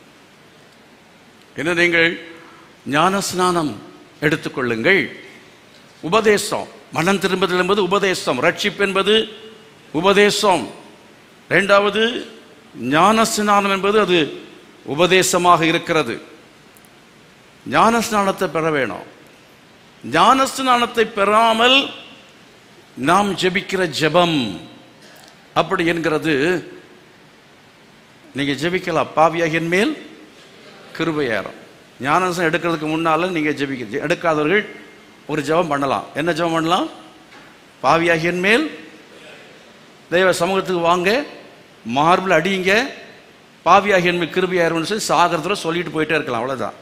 என்ன நீங்கள் ஞான ஸ்நானம் எடுத்துக்கொள்ளுங்கள் உபதேசம் மனம் திரும்புதல் என்பது உபதேசம் ரட்சிப்பு என்பது உபதேசம் இரண்டாவது ஞான ஸ்நானம் என்பது அது உபதேசமாக இருக்கிறது ஞான ஸ்நானத்தை பெற வேணும் ஞான ஸ்நானத்தை பெறாமல் நாம் ஜெபிக்கிற ஜெபம் அப்படி என்கிறது நீங்க ஜெபிக்கலாம் பாவியாகின் மேல் கிருபையாரம் ஞானசம் எடுக்கிறதுக்கு முன்னால நீங்க ஜெபிக்க எடுக்காதவர்கள் ஒரு ஜெபம் பண்ணலாம் என்ன ஜெபம் பண்ணலாம் பாவியாகியின் மேல் தெய்வ சமூகத்துக்கு வாங்க மார்பிள் அடியுங்க பாவியாகியின் மேல் கிருபையாருன்னு சொல்லி சாகரத்தில் சொல்லிட்டு போயிட்டே இருக்கலாம் அவ்வளவுதான்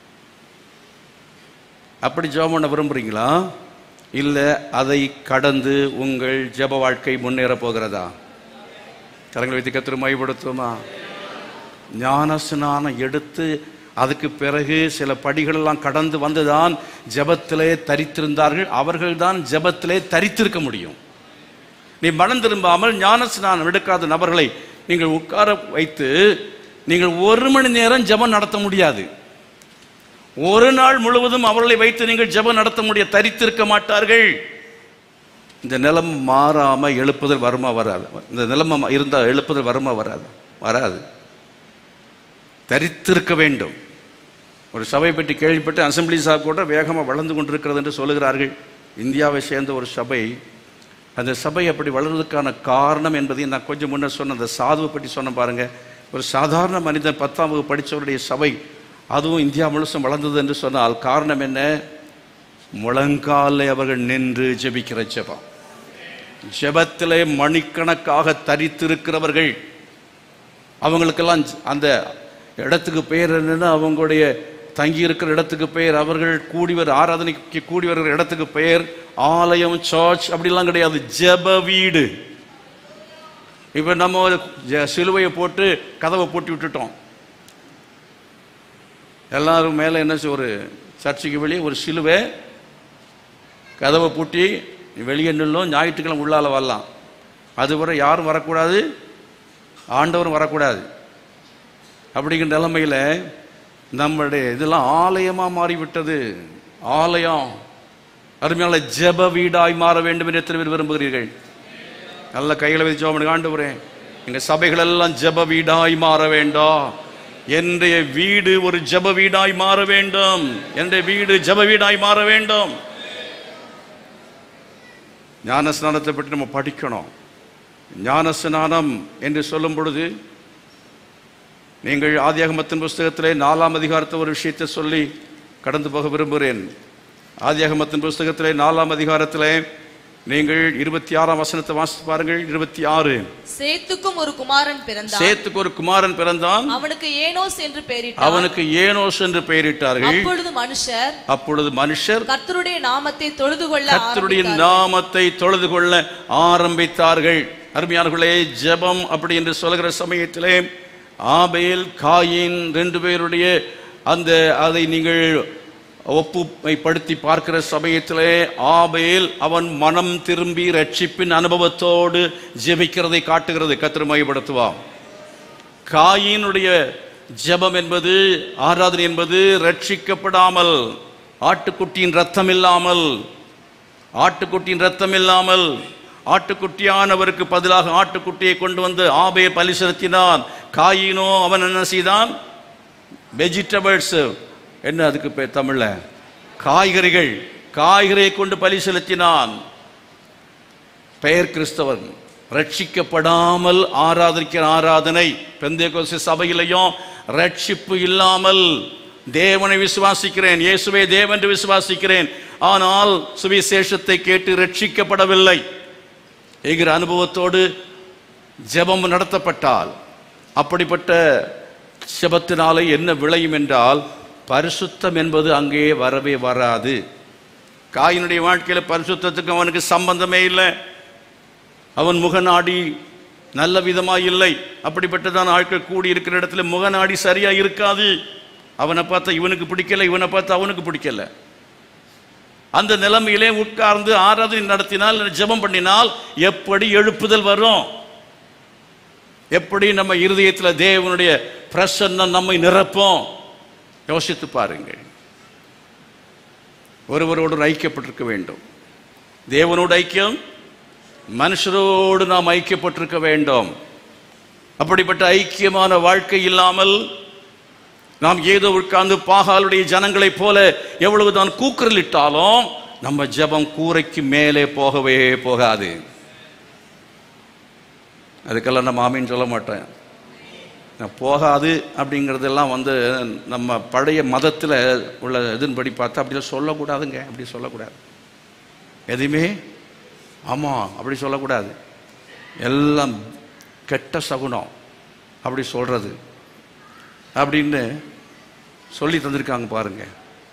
அப்படி ஜெபம் பண்ண விரும்புறீங்களா இல்லை அதை கடந்து உங்கள் ஜெப வாழ்க்கை முன்னேற போகிறதா கரங்களை வைத்து கத்திர மைப்படுத்துமா ஞான ஸ்நானம் எடுத்து அதுக்கு பிறகு சில படிகள் எல்லாம் கடந்து வந்துதான் ஜெபத்திலே தரித்திருந்தார்கள் அவர்கள்தான் ஜெபத்திலே தரித்திருக்க முடியும் நீ மனம் திரும்பாமல் ஞான ஸ்நானம் எடுக்காத நபர்களை நீங்கள் உட்கார வைத்து நீங்கள் ஒரு மணி நேரம் ஜெபம் நடத்த முடியாது ஒரு நாள் முழுவதும் அவர்களை வைத்து நீங்கள் ஜெபம் நடத்த முடிய தரித்திருக்க மாட்டார்கள் இந்த நிலம் மாறாம எழுப்புதல் வருமா வராது இந்த நிலைமை இருந்தால் எழுப்புதல் வருமா வராது வராது தரித்திருக்க வேண்டும் ஒரு சபை பற்றி கேள்விப்பட்டு அசம்பிளி சாப் கூட வேகமாக வளர்ந்து கொண்டிருக்கிறது என்று சொல்லுகிறார்கள் இந்தியாவை சேர்ந்த ஒரு சபை அந்த சபை அப்படி வளர்வதற்கான காரணம் என்பதையும் நான் கொஞ்சம் முன்னர் சொன்ன அந்த சாதுவை பற்றி சொன்ன பாருங்க ஒரு சாதாரண மனிதன் பத்தாம் வகுப்பு படித்தவருடைய சபை அதுவும் இந்தியா முழுசும் வளர்ந்தது என்று சொன்னால் காரணம் என்ன முழங்காலை அவர்கள் நின்று ஜெபிக்கிற ஜெபம் ஜெபத்திலே மணிக்கணக்காக தரித்திருக்கிறவர்கள் அவங்களுக்கெல்லாம் அந்த இடத்துக்கு பேர் என்னன்னா அவங்களுடைய தங்கி இருக்கிற இடத்துக்கு பெயர் அவர்கள் கூடிவர் ஆராதனைக்கு கூடி வருகிற இடத்துக்கு பெயர் ஆலயம் சர்ச் அப்படிலாம் கிடையாது ஜெப வீடு இப்போ நம்ம ஜ- சிலுவையை போட்டு கதவை பூட்டி விட்டுட்டோம் எல்லாரும் மேலே என்ன செய்ய- ஒரு சர்ச்சுக்கு வெளியே ஒரு சிலுவை கதவை பூட்டி வெளியே நில்லும் ஞாயிற்றுக்கிழமை உள்ளால வரலாம் அதுவரை யாரும் வரக்கூடாது ஆண்டவரும் வரக்கூடாது அப்படிங்கிற நிலைமையில் நம்மளுடைய இதெல்லாம் ஆலயமாக மாறிவிட்டது ஆலயம் அருமையான ஜெப வீடாய் மாற வேண்டும் என்று எத்தனை பேர் விரும்புகிறீர்கள் நல்ல கைகளை வச்சு அவனுக்கு ஆண்டு எங்க சபைகள் எல்லாம் ஜெப வீடாய் மாற வேண்டாம் என்னுடைய வீடு ஒரு ஜெப வீடாய் மாற வேண்டும் என்னுடைய வீடு ஜெப வீடாய் மாற வேண்டும் ஞான ஸ்நானத்தை பற்றி நம்ம படிக்கணும் ஞான ஸ்நானம் என்று சொல்லும் பொழுது நீங்கள் ஆதியாகமத்தின் புஸ்தகத்திலே நாலாம் அதிகாரத்தை ஒரு விஷயத்தை சொல்லி கடந்து போக விரும்புகிறேன் ஆதியாகமத்தின் புஸ்தகத்திலே நாலாம் அதிகாரத்திலே நீங்கள் இருபத்தி ஆறாம் வசனத்தை வாசித்து பாருங்கள் இருபத்தி ஆறு சேத்துக்கும் ஒரு குமாரன் பிறந்தான் சேத்துக்கு ஒரு குமாரன் பிறந்தான் அவனுக்கு ஏனோஸ் என்று பெயரிட்டார் அவனுக்கு ஏனோஸ் என்று பெயரிட்டார்கள் அப்பொழுது மனுஷர் அப்பொழுது மனுஷர் கர்த்தருடைய நாமத்தை தொழுது கொள்ள கர்த்தருடைய ஆரம்பித்தார்கள். நாமத்தை தொழுது கொள்ள ஆரம்பித்தார்கள் அருமையானவர்களே ஜெபம் அப்படி என்று சொல்கிற சமயத்திலே ஆபேல் காயின் ரெண்டு பேருடைய அந்த அதை நீங்கள் ஒப்புமைப்படுத்தி பார்க்கிற சமயத்திலே ஆபேல் அவன் மனம் திரும்பி ரட்சிப்பின் அனுபவத்தோடு ஜெபிக்கிறதை காட்டுகிறது கத்திர மையப்படுத்துவான் காயினுடைய ஜெபம் என்பது ஆராதனை என்பது ரட்சிக்கப்படாமல் ஆட்டுக்குட்டியின் ரத்தம் இல்லாமல் ஆட்டுக்குட்டியின் ரத்தம் இல்லாமல் ஆட்டுக்குட்டியானவருக்கு பதிலாக ஆட்டுக்குட்டியை கொண்டு வந்து ஆபே பலி செலுத்தினான் காயினோ அவன் என்ன செய்தான் வெஜிடபிள்ஸ் என்ன அதுக்கு பேர் தமிழ்ல காய்கறிகள் காய்கறியை கொண்டு பலி செலுத்தினான் பெயர் கிறிஸ்தவன் ரட்சிக்கப்படாமல் ஆராதிக்கிற ஆராதனை பெந்தேகோஸ்து சபையிலையும் ரட்சிப்பு இல்லாமல் தேவனை விசுவாசிக்கிறேன் இயேசுவே தேவன் என்று விசுவாசிக்கிறேன் ஆனால் சுவிசேஷத்தை கேட்டு ரட்சிக்கப்படவில்லை என்கிற அனுபவத்தோடு ஜெபம் நடத்தப்பட்டால் அப்படிப்பட்ட ஜெபத்தினாலே என்ன விளையும் என்றால் பரிசுத்தம் என்பது அங்கே வரவே வராது காயினுடைய வாழ்க்கையில் பரிசுத்தத்துக்கு அவனுக்கு சம்பந்தமே இல்லை அவன் முகநாடி நல்ல விதமாக இல்லை அப்படிப்பட்டதான் ஆட்கள் கூடி இருக்கிற இடத்துல முகநாடி சரியா இருக்காது அவனை பார்த்தா இவனுக்கு பிடிக்கல இவனை பார்த்தா அவனுக்கு பிடிக்கல அந்த நிலைமையிலே உட்கார்ந்து ஆராதனை நடத்தினால் ஜெபம் பண்ணினால் எப்படி எழுப்புதல் வரும் எப்படி நம்ம இருதயத்தில் தேவனுடைய பிரசன்னம் நம்மை நிரப்பும் யோசித்து பாருங்கள் ஒருவரோடு ஐக்கியப்பட்டிருக்க வேண்டும் தேவனோடு ஐக்கியம் மனுஷரோடு நாம் ஐக்கியப்பட்டிருக்க வேண்டும் அப்படிப்பட்ட ஐக்கியமான வாழ்க்கை இல்லாமல் நாம் ஏதோ உட்கார்ந்து பாகாலுடைய ஜனங்களைப் போல எவ்வளவுதான் கூக்குரலிட்டாலும் நம்ம ஜெபம் கூரைக்கு மேலே போகவே போகாது அதுக்கெல்லாம் நம்ம ஆமின்னு சொல்ல மாட்டேன் நான் போகாது அப்படிங்கிறதெல்லாம் வந்து நம்ம பழைய மதத்தில் உள்ள இதன்படி பார்த்தா அப்படிலாம் சொல்லக்கூடாதுங்க அப்படி சொல்லக்கூடாது எதுவுமே ஆமாம் அப்படி சொல்லக்கூடாது எல்லாம் கெட்ட சகுனம் அப்படி சொல்கிறது அப்படின்னு சொல்லி தந்திருக்காங்க பாருங்க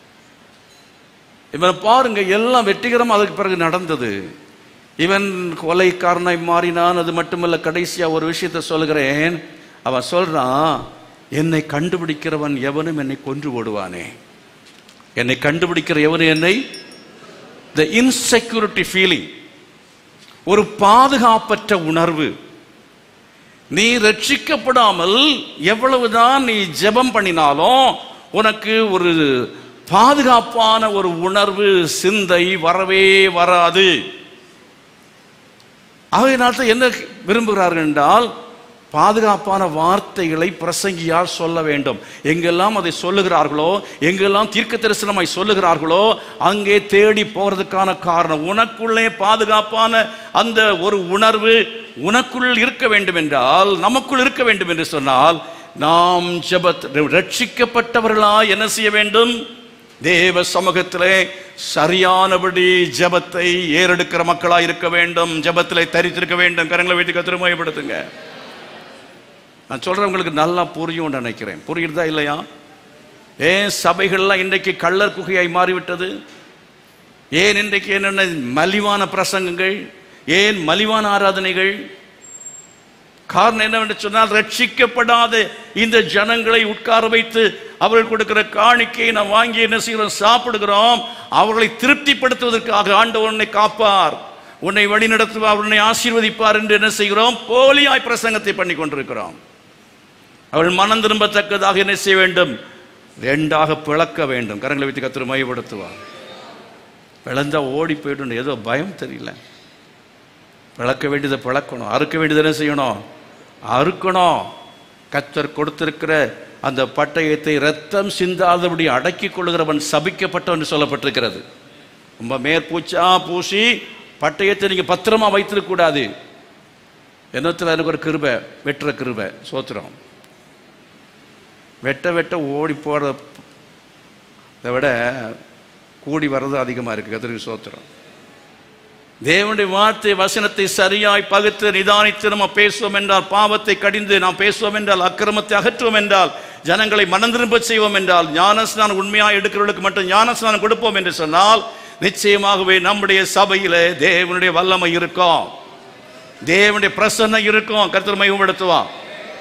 இவன் பாருங்க எல்லாம் வெற்றிகரமாக அதுக்கு பிறகு நடந்தது இவன் கொலைக்காரனாய் மாறினான் அது மட்டுமல்ல கடைசியா ஒரு விஷயத்தை சொல்கிறேன் அவன் சொல்றான் என்னை கண்டுபிடிக்கிறவன் எவனும் என்னை கொன்று போடுவானே என்னை கண்டுபிடிக்கிற எவனும் என்னை த இன்செக்யூரிட்டி ஃபீலிங் ஒரு பாதுகாப்பற்ற உணர்வு நீ ரட்சிக்கப்படாமல் எவ்வளவுதான் நீ ஜெபம் பண்ணினாலும் உனக்கு ஒரு பாதுகாப்பான ஒரு உணர்வு சிந்தை வரவே வராது ஆகையினால் என்ன விரும்புகிறார்கள் என்றால் பாதுகாப்பான வார்த்தைகளை பிரசங்கியால் சொல்ல வேண்டும் எங்கெல்லாம் அதை சொல்லுகிறார்களோ எங்கெல்லாம் தீர்க்க தரிசனமாய் சொல்லுகிறார்களோ அங்கே தேடி போறதுக்கான காரணம் உனக்குள்ளே பாதுகாப்பான அந்த ஒரு உணர்வு உனக்குள் இருக்க வேண்டும் என்றால் நமக்குள் இருக்க வேண்டும் என்று சொன்னால் நாம் ஜெபத் ரட்சிக்கப்பட்டவர்களா என்ன செய்ய வேண்டும் தேவ சமூகத்திலே சரியானபடி ஜெபத்தை ஏறெடுக்கிற மக்களா இருக்க வேண்டும் ஜெபத்திலே தரித்திருக்க வேண்டும் கரங்களை வைத்து கத்திரமயப்படுத்துங்க நான் சொல்றவங்களுக்கு நல்லா புரியும் நினைக்கிறேன் புரியுறதா இல்லையா ஏன் சபைகள்லாம் இன்றைக்கு கள்ளர் குகையாய் மாறிவிட்டது ஏன் இன்றைக்கு என்னென்ன மலிவான பிரசங்கங்கள் ஏன் மலிவான ஆராதனைகள் காரணம் என்னவென்று சொன்னால் ரட்சிக்கப்படாத இந்த ஜனங்களை உட்கார வைத்து அவர்கள் கொடுக்கிற காணிக்கையை நாம் வாங்கி என்ன செய்கிறோம் சாப்பிடுகிறோம் அவர்களை திருப்திப்படுத்துவதற்காக ஆண்டவர் உன்னை காப்பார் உன்னை வழிநடத்துவார் உன்னை ஆசீர்வதிப்பார் என்று என்ன செய்கிறோம் போலியாய் பிரசங்கத்தை பண்ணி கொண்டிருக்கிறோம் அவள் மனம் திரும்பத்தக்கதாக என்ன செய்ய வேண்டும் ரெண்டாக பிளக்க வேண்டும் கரங்களை வைத்து கத்திர மையப்படுத்துவார் பிளந்தா ஓடி போயிடும் ஏதோ பயம் தெரியல பிளக்க வேண்டியதை பிளக்கணும் அறுக்க வேண்டியதை என்ன செய்யணும் அறுக்கணும் கத்தர் கொடுத்திருக்கிற அந்த பட்டயத்தை ரத்தம் சிந்தாதபடி அடக்கிக் கொள்கிறவன் சபிக்கப்பட்டவன் சொல்லப்பட்டிருக்கிறது ரொம்ப மேற்பூச்சா பூசி பட்டயத்தை நீங்க பத்திரமா வைத்திருக்க கூடாது என்னத்தில் எனக்கு ஒரு கிருபை வெட்டுற கிருபை சோத்திரம் வெட்ட வெட்ட ஓடி போகிறத விட கூடி வர்றது அதிகமாக இருக்குது கத்திரிக்கு சோத்திரம் தேவனுடைய வார்த்தை வசனத்தை சரியாய் பகுத்து நிதானித்து நம்ம பேசுவோம் என்றால் பாவத்தை கடிந்து நாம் பேசுவோம் என்றால் அக்கிரமத்தை அகற்றுவோம் என்றால் ஜனங்களை மனம் திரும்ப செய்வோம் என்றால் ஞானஸ்நானம் உண்மையாக எடுக்கிறவர்களுக்கு மட்டும் ஞானஸ்நானம் கொடுப்போம் என்று சொன்னால் நிச்சயமாகவே நம்முடைய சபையிலே தேவனுடைய வல்லமை இருக்கும் தேவனுடைய பிரசன்னம் இருக்கும் கர்த்தர் மையப்படுத்துவான்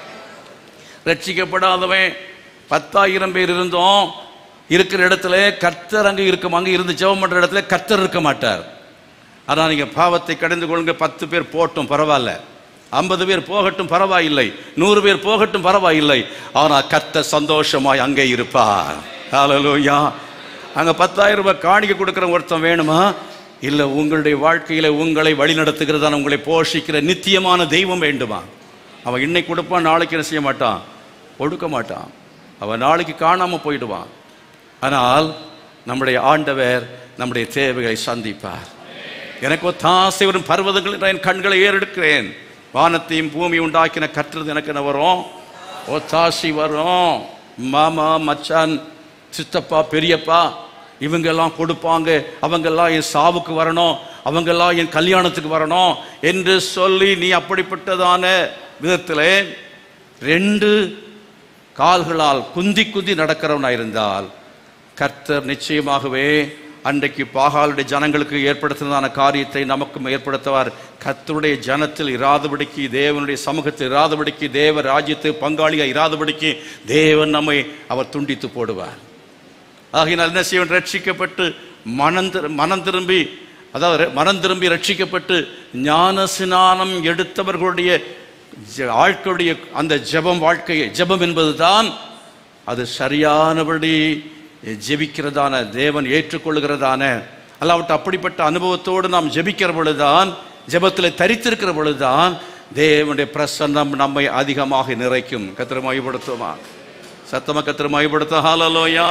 ரட்சிக்கப்படாதவன் பத்தாயிரம் பேர் இருந்தோம் இருக்கிற இடத்துல கர்த்தர் அங்கே இருக்கும் அங்கே இருந்து ஜெபம் பண்ற இடத்துல கர்த்தர் இருக்க மாட்டார் ஆனால் நீங்கள் பாவத்தை கடந்து கொள்ளுங்க பத்து பேர் போட்டும் பரவாயில்ல ஐம்பது பேர் போகட்டும் பரவாயில்லை நூறு பேர் போகட்டும் பரவாயில்லை ஆனால் கர்த்தர் சந்தோஷமாய் அங்கே இருப்பார் ஹalleluya அங்கே பத்தாயிரம் ரூபாய் காணிக்கை கொடுக்குற ஒருத்தன் வேணுமா இல்லை உங்களுடைய வாழ்க்கையில் உங்களை வழிநடத்துகிறதான உங்களை போஷிக்கிற நித்தியமான தெய்வம் வேண்டுமா அவன் இன்னைக்கு கொடுப்பான் நாளைக்கு என்ன செய்ய மாட்டான் கொடுக்க மாட்டான் அவன் நாளைக்கு காணாமல் போயிடுவான் ஆனால் நம்முடைய ஆண்டவர் நம்முடைய தேவைகளை சந்திப்பார் எனக்கு ஒத்தாசை வரும் பர்வதங்கள் என் கண்களை ஏறெடுக்கிறேன் வானத்தையும் பூமி உண்டாக்கின கற்றுறது எனக்கு என்ன வரும் ஒத்தாசி வரும் மாமா மச்சான் சித்தப்பா பெரியப்பா இவங்கெல்லாம் கொடுப்பாங்க அவங்கெல்லாம் என் சாவுக்கு வரணும் அவங்கெல்லாம் என் கல்யாணத்துக்கு வரணும் என்று சொல்லி நீ அப்படிப்பட்டதான விதத்திலே ரெண்டு கால்களால் குந்தி குந்தி நடக்கிறவனா இருந்தால் கர்த்தர் நிச்சயமாகவே அன்றைக்கு பாகாலுடைய ஜனங்களுக்கு ஏற்படுத்தினதான காரியத்தை நமக்கும் ஏற்படுத்துவார் கர்த்தருடைய ஜனத்தில் இராதபடிக்கு தேவனுடைய சமூகத்தில் இராதபடிக்கு தேவ ராஜ்யத்து பங்காளியாக இராதபடிக்கு தேவன் நம்மை அவர் துண்டித்து போடுவார் ஆகையினால் என்ன செய்வன் ரட்சிக்கப்பட்டு மனம் திரு- மனம் திரும்பி அதாவது மனம் திரும்பி ரட்சிக்கப்பட்டு ஞான ஸ்நானம் எடுத்தவர்களுடைய ஜ- வாழ்க்கையுடைய அந்த ஜெபம் வாழ்க்கையை ஜெபம் என்பதுதான் அது சரியானபடி ஜெபிக்கிறதான தேவன் ஏற்றுக்கொள்கிறதான அல்லாவிட்டு அப்படிப்பட்ட அனுபவத்தோடு நாம் ஜெபிக்கிற பொழுதுதான் ஜெபத்தில் தரித்திருக்கிற பொழுதுதான் தேவனுடைய பிரசன்னம் நம்மை அதிகமாக நிறைக்கும் கத்திர மையப்படுத்துமா சத்தமா கத்திர மையப்படுத்த ஹாலலோயா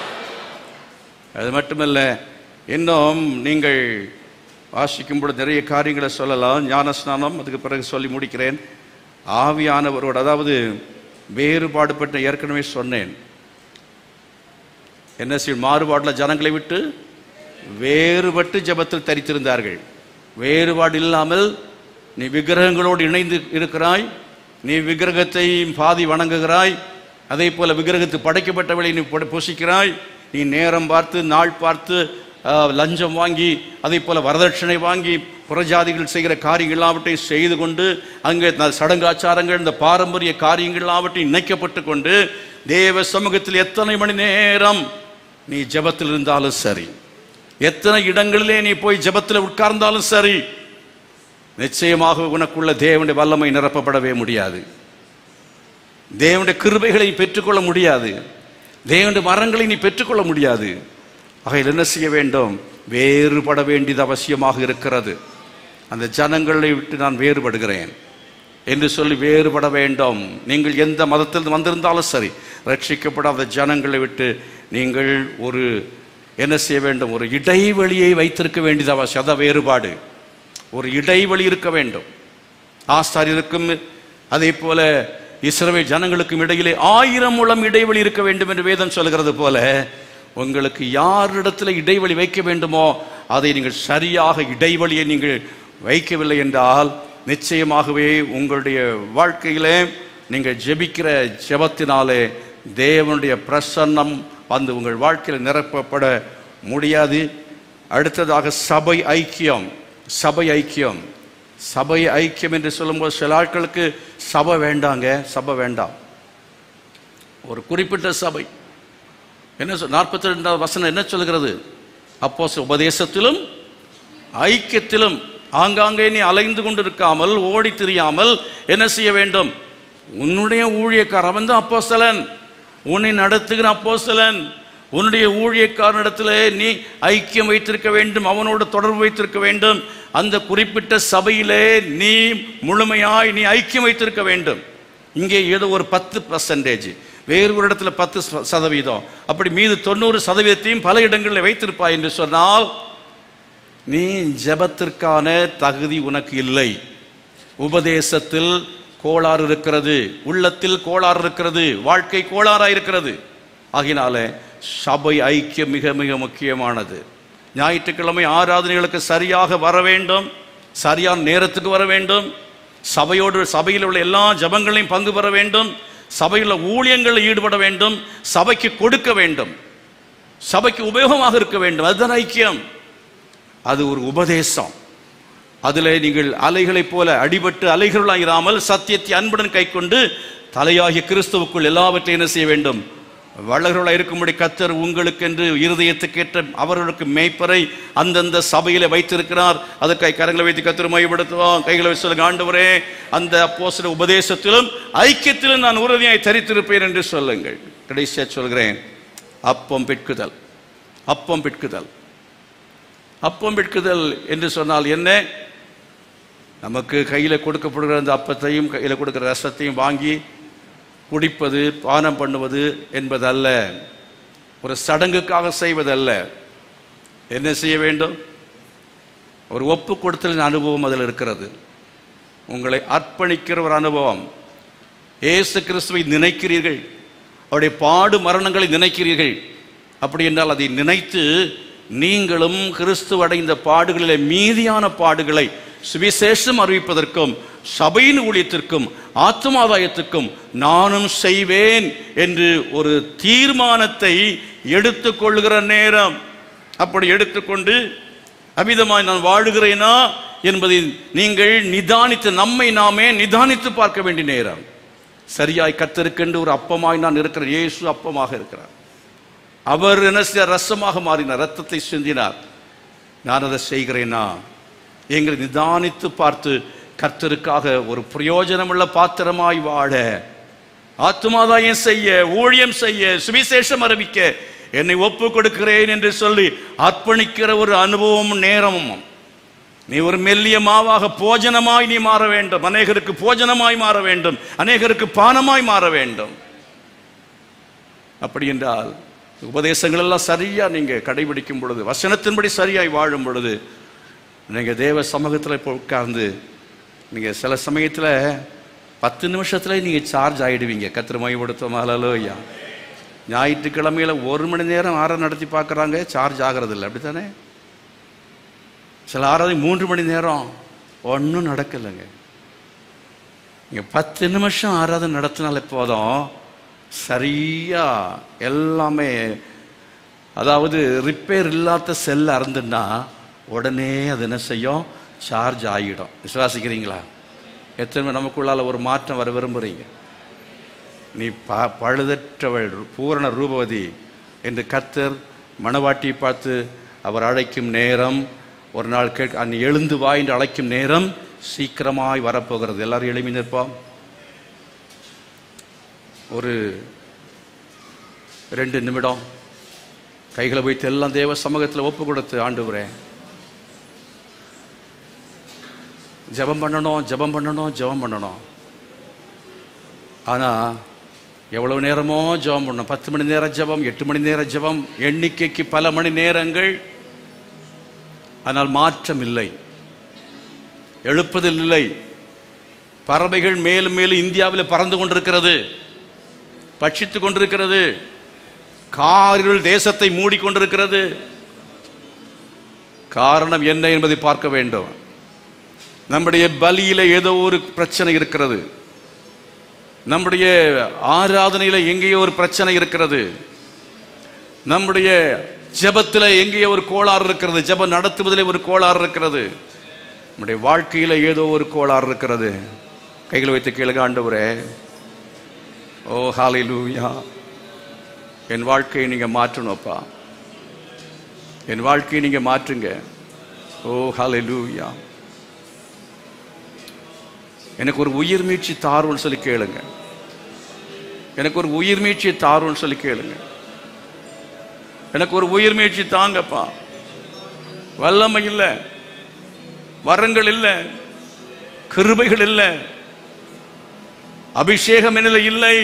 அது மட்டுமல்ல இன்னும் நீங்கள் வாசிக்கும் பொழுது நிறைய காரியங்களை சொல்லலாம் ஞானஸ்நானம் அதுக்கு பிறகு சொல்லி முடிக்கிறேன் ஆவியானவரோடு அதாவது வேறுபாடுபட்ட ஏற்கனவே சொன்னேன் என்ன செய்யும் மாறுபாட்டில் ஜனங்களை விட்டு வேறுபட்டு ஜெபத்தில் தரித்திருந்தார்கள் வேறுபாடு இல்லாமல் நீ விக்கிரகங்களோடு இணைந்து இருக்கிறாய் நீ விக்கிரகத்தை பாதி வணங்குகிறாய் அதே போல விக்கிரகத்து படைக்கப்பட்டவளை நீ புட- புசிக்கிறாய் நீ நேரம் பார்த்து நாள் பார்த்து ஆ, லஞ்சம் வாங்கி அதே போல வரதட்சணை வாங்கி புறஜாதிகள் செய்கிற காரியங்கள் எல்லாவற்றையும் செய்து கொண்டு அங்கே ந- சடங்காச்சாரங்கள் இந்த பாரம்பரிய காரியங்கள் எல்லாவற்றையும் இணைக்கப்பட்டு கொண்டு தேவ சமூகத்தில் எத்தனை மணி நேரம் நீ ஜெபத்தில் இருந்தாலும் சரி எத்தனை இடங்களிலே நீ போய் ஜெபத்தில் உட்கார்ந்தாலும் சரி நிச்சயமாக உனக்குள்ள தேவனுடைய வல்லமை நிரப்பப்படவே முடியாது தேவனுடைய கிருபைகளை பெற்றுக்கொள்ள முடியாது தேவனுடைய மரங்களை நீ பெற்றுக்கொள்ள முடியாது ஆகையில் என்ன செய்ய வேண்டும் வேறுபட வேண்டியது அவசியமாக இருக்கிறது அந்த ஜனங்களை விட்டு நான் வேறுபடுகிறேன் என்று சொல்லி வேறுபட வேண்டும் நீங்கள் எந்த மதத்தில் வந்திருந்தாலும் சரி ரட்சிக்கப்படாத ஜனங்களை விட்டு நீங்கள் ஒரு என்ன செய்ய வேண்டும் ஒரு இடைவெளியை வைத்திருக்க வேண்டியது அவசியம் அதான் வேறுபாடு ஒரு இடைவெளி இருக்க வேண்டும் ஆசாரியருக்கும் அதே போல இஸ்ரவேல் ஜனங்களுக்கும் இடையிலே ஆயிரம் முழம் இடைவெளி இருக்க வேண்டும் என்று வேதம் சொல்கிறது போல உங்களுக்கு யாரிடத்தில் இடைவெளி வைக்க வேண்டுமோ அதை நீங்கள் சரியாக இடைவெளியை நீங்கள் வைக்கவில்லை என்றால் நிச்சயமாகவே உங்களுடைய வாழ்க்கையிலே நீங்கள் ஜெபிக்கிற ஜெபத்தினாலே தேவனுடைய பிரசன்னம் வந்து உங்கள் வாழ்க்கையில் நிரப்பப்பட முடியாது அடுத்ததாக சபை ஐக்கியம் சபை ஐக்கியம் சபை ஐக்கியம் என்று சொல்லும்போது சில ஆட்களுக்கு சபை வேண்டாங்க சபை வேண்டாம் ஒரு குறிப்பிட்ட சபை என்ன சொல் நாற்பத்தி ரெண்டாவது வசனம் என்ன சொல்கிறது அப்போ உபதேசத்திலும் ஐக்கியத்திலும் ஆங்காங்கே நீ அலைந்து கொண்டிருக்காமல் ஓடி திரியாமல் என்ன செய்ய வேண்டும் உன்னுடைய ஊழியக்காரன் அவன் தான் அப்போஸ்தலன் உன்னை நடத்துகிற அப்போஸ்தலன் உன்னுடைய ஊழியக்காரனிடத்திலே நீ ஐக்கியம் வைத்திருக்க வேண்டும் அவனோடு தொடர்பு வைத்திருக்க வேண்டும் அந்த குறிப்பிட்ட சபையிலே நீ முழுமையாய் நீ ஐக்கியம் வைத்திருக்க வேண்டும் இங்கே ஏதோ ஒரு பத்து பர்சன்டேஜ் வேறு ஒரு இடத்துல பத்து ச- சதவீதம் அப்படி மீது தொண்ணூறு சதவீதத்தையும் பல இடங்களில் வைத்திருப்பாய் என்று சொன்னால் நீ ஜெபத்திற்கான தகுதி உனக்கு இல்லை உபதேசத்தில் கோளாறு இருக்கிறது உள்ளத்தில் கோளாறு இருக்கிறது வாழ்க்கை கோளாறா இருக்கிறது ஆகினால சபை ஐக்கியம் மிக மிக முக்கியமானது ஞாயிற்றுக்கிழமை ஆராதனைகளுக்கு சரியாக வர வேண்டும் சரியான நேரத்துக்கு வர வேண்டும் சபையோடு சபையில் உள்ள எல்லா ஜபங்களையும் பங்கு பெற வேண்டும் சபையில் உள்ள ஊழியங்களில் ஈடுபட வேண்டும் சபைக்கு கொடுக்க வேண்டும் சபைக்கு உபயோகமாக இருக்க வேண்டும் அதுதான் ஐக்கியம் அது ஒரு உபதேசம் அதில் நீங்கள் அலைகளைப் போல அடிபட்டு அலைகளாயிராமல் சத்தியத்தை அன்புடன் கைக்கொண்டு தலையாகிய கிறிஸ்துவுக்குள் எல்லாவற்றையும் என்ன செய்ய வேண்டும் வளர்களாக இருக்கும்படி கத்தர் உங்களுக்கென்று இருதயத்துக்கேற்ற அவர்களுக்கு மேய்ப்பரை அந்தந்த சபையில வைத்திருக்கிறார் அதற்காக கரங்களை வைத்து கத்தர் மையப்படுத்துவோம் கைகளை வச்சு சொல்லுங்க ஆண்டவரே அந்த அப்போஸ்தல உபதேசத்திலும் ஐக்கியத்திலும் நான் உறுதியாய் தரித்திருப்பேன் என்று சொல்லுங்கள் கடைசியா சொல்கிறேன் அப்பம் பிட்குதல் அப்பம் பிட்குதல் அப்பம் விற்குதல் என்று சொன்னால் என்ன நமக்கு கையில் கொடுக்கப்படுகிற அந்த அப்பத்தையும் கையில் கொடுக்கிற ரசத்தையும் வாங்கி குடிப்பது பானம் பண்ணுவது என்பதல்ல ஒரு சடங்குக்காக செய்வதல்ல என்ன செய்ய வேண்டும் ஒரு ஒப்பு கொடுத்தலின் அனுபவம் அதில் இருக்கிறது உங்களை அர்ப்பணிக்கிற ஒரு அனுபவம் இயேசு கிறிஸ்துவை நினைக்கிறீர்கள் அவருடைய பாடு மரணங்களை நினைக்கிறீர்கள் அப்படி என்றால் அதை நினைத்து நீங்களும் கிறிஸ்து அடைந்த பாடுகளிலே மீதியான பாடுகளை சுவிசேஷம் அறிவிப்பதற்கும் சபையின் ஊழியத்திற்கும் ஆத்மாதாயத்துக்கும் நானும் செய்வேன் என்று ஒரு தீர்மானத்தை எடுத்துக்கொள்கிற நேரம் அப்படி எடுத்துக்கொண்டு அமிதமாய் நான் வாழுகிறேனா என்பதை நீங்கள் நிதானித்து நம்மை நாமே நிதானித்து பார்க்க வேண்டிய நேரம் சரியாய் கத்தருக்கென்று ஒரு அப்பமாய் நான் இருக்கிறேன் இயேசு அப்பமாக இருக்கிறார் அவர் என்ன செய்தார்? ரசமாக மாறினார் ரத்தத்தை சிந்தினார் நான் அதை செய்கிறேனா எங்களை நிதானித்து பார்த்து கர்த்தருக்காக ஒரு பிரயோஜனமுள்ள பாத்திரமாய் வாழ ஆத்துமாதாயம் செய்ய ஊழியம் செய்ய சுவிசேஷம் அறிவிக்க என்னை ஒப்பு கொடுக்கிறேன் என்று சொல்லி அர்ப்பணிக்கிற ஒரு அனுபவமும் நேரமும் நீ ஒரு மெல்லிய மாவாக போஜனமாய் நீ மாற வேண்டும் அநேகருக்கு போஜனமாய் மாற வேண்டும் அநேகருக்கு பானமாய் மாற வேண்டும் அப்படி என்றால் உபதேசங்கள் எல்லாம் சரியா நீங்க கடைபிடிக்கும் பொழுது வசனத்தின்படி சரியாய் வாழும் பொழுது நீங்க தேவ சமூகத்தில் இப்போ உட்கார்ந்து நீங்க சில சமயத்துல பத்து நிமிஷத்துல நீங்க சார்ஜ் ஆயிடுவீங்க கத்திர மையப்படுத்தும் அலலோயா ஞாயிற்றுக்கிழமையில ஒரு மணி நேரம் ஆரம் நடத்தி பார்க்குறாங்க சார்ஜ் ஆகிறது இல்லை அப்படித்தானே சில ஆராதனை மூன்று மணி நேரம் ஒன்றும் நடக்கலைங்க இங்கே பத்து நிமிஷம் ஆராதனை நடத்தினாலே போதும் சரியா எல்லாமே அதாவது ரிப்பேர் இல்லாத செல் அறந்துன்னா உடனே அது என்ன செய்யும் சார்ஜ் ஆகிடும் விசுவாசிக்கிறீங்களா எத்தனை பேர் நமக்குள்ளால ஒரு மாற்றம் வர விரும்புகிறீங்க நீ ப பழுதற்றவள் பூரண ரூபவதி என்று கர்த்தர் மணவாட்டியை பார்த்து அவர் அழைக்கும் நேரம் ஒரு நாள் கேட்க நீ எழுந்து வா என்று அழைக்கும் நேரம் சீக்கிரமாய் வரப்போகிறது எல்லாரும் எழுப்பி நிற்போம் ஒரு ரெண்டு நிமிடம் கைகளை வைத்து எல்லாம் தேவ சமூகத்தில் ஒப்பு கொடுத்து ஆண்டுகிறேன் ஜெபம் பண்ணணும் ஜெபம் பண்ணணும் ஜெபம் பண்ணணும் ஆனால் எவ்வளவு நேரமோ ஜெபம் பண்ணணும் பத்து மணி நேரம் ஜெபம் எட்டு மணி நேரம் ஜெபம் எண்ணிக்கைக்கு பல மணி நேரங்கள் ஆனால் மாற்றம் இல்லை எழுப்பதில் இல்லை பறவைகள் மேலும் மேலும் இந்தியாவில் பறந்து கொண்டிருக்கிறது பட்சித்துக் கொண்டிருக்கிறது காரிருள் தேசத்தை மூடிக்கொண்டிருக்கிறது காரணம் என்ன என்பதை பார்க்க வேண்டும் நம்முடைய பலியில ஏதோ ஒரு பிரச்சனை இருக்கிறது நம்முடைய ஆராதனையில எங்கேயோ ஒரு பிரச்சனை இருக்கிறது நம்முடைய ஜெபத்தில் எங்கேயோ ஒரு கோளாறு இருக்கிறது ஜெபம் நடத்துவதிலே ஒரு கோளாறு இருக்கிறது நம்முடைய வாழ்க்கையில ஏதோ ஒரு கோளாறு இருக்கிறது கைகளை வைத்து கேளுங்க ஆண்டவரே ஓ ஹalleluya என் வாழ்க்கையை நீங்க மாற்றணும்ப்பா என் வாழ்க்கையை நீங்க மாற்றுங்க ஓ ஹalleluya எனக்கு ஒரு உயிர் மீட்சி தாருன்னு சொல்லி கேளுங்க எனக்கு ஒரு உயிர் மீட்சி தாருன்னு சொல்லி கேளுங்க எனக்கு ஒரு உயிர் மீட்சி தாங்கப்பா வல்லமை இல்லை வரங்கள் இல்லை கிருபைகள் இல்லை அபிஷேகம் என்னில் இல்லை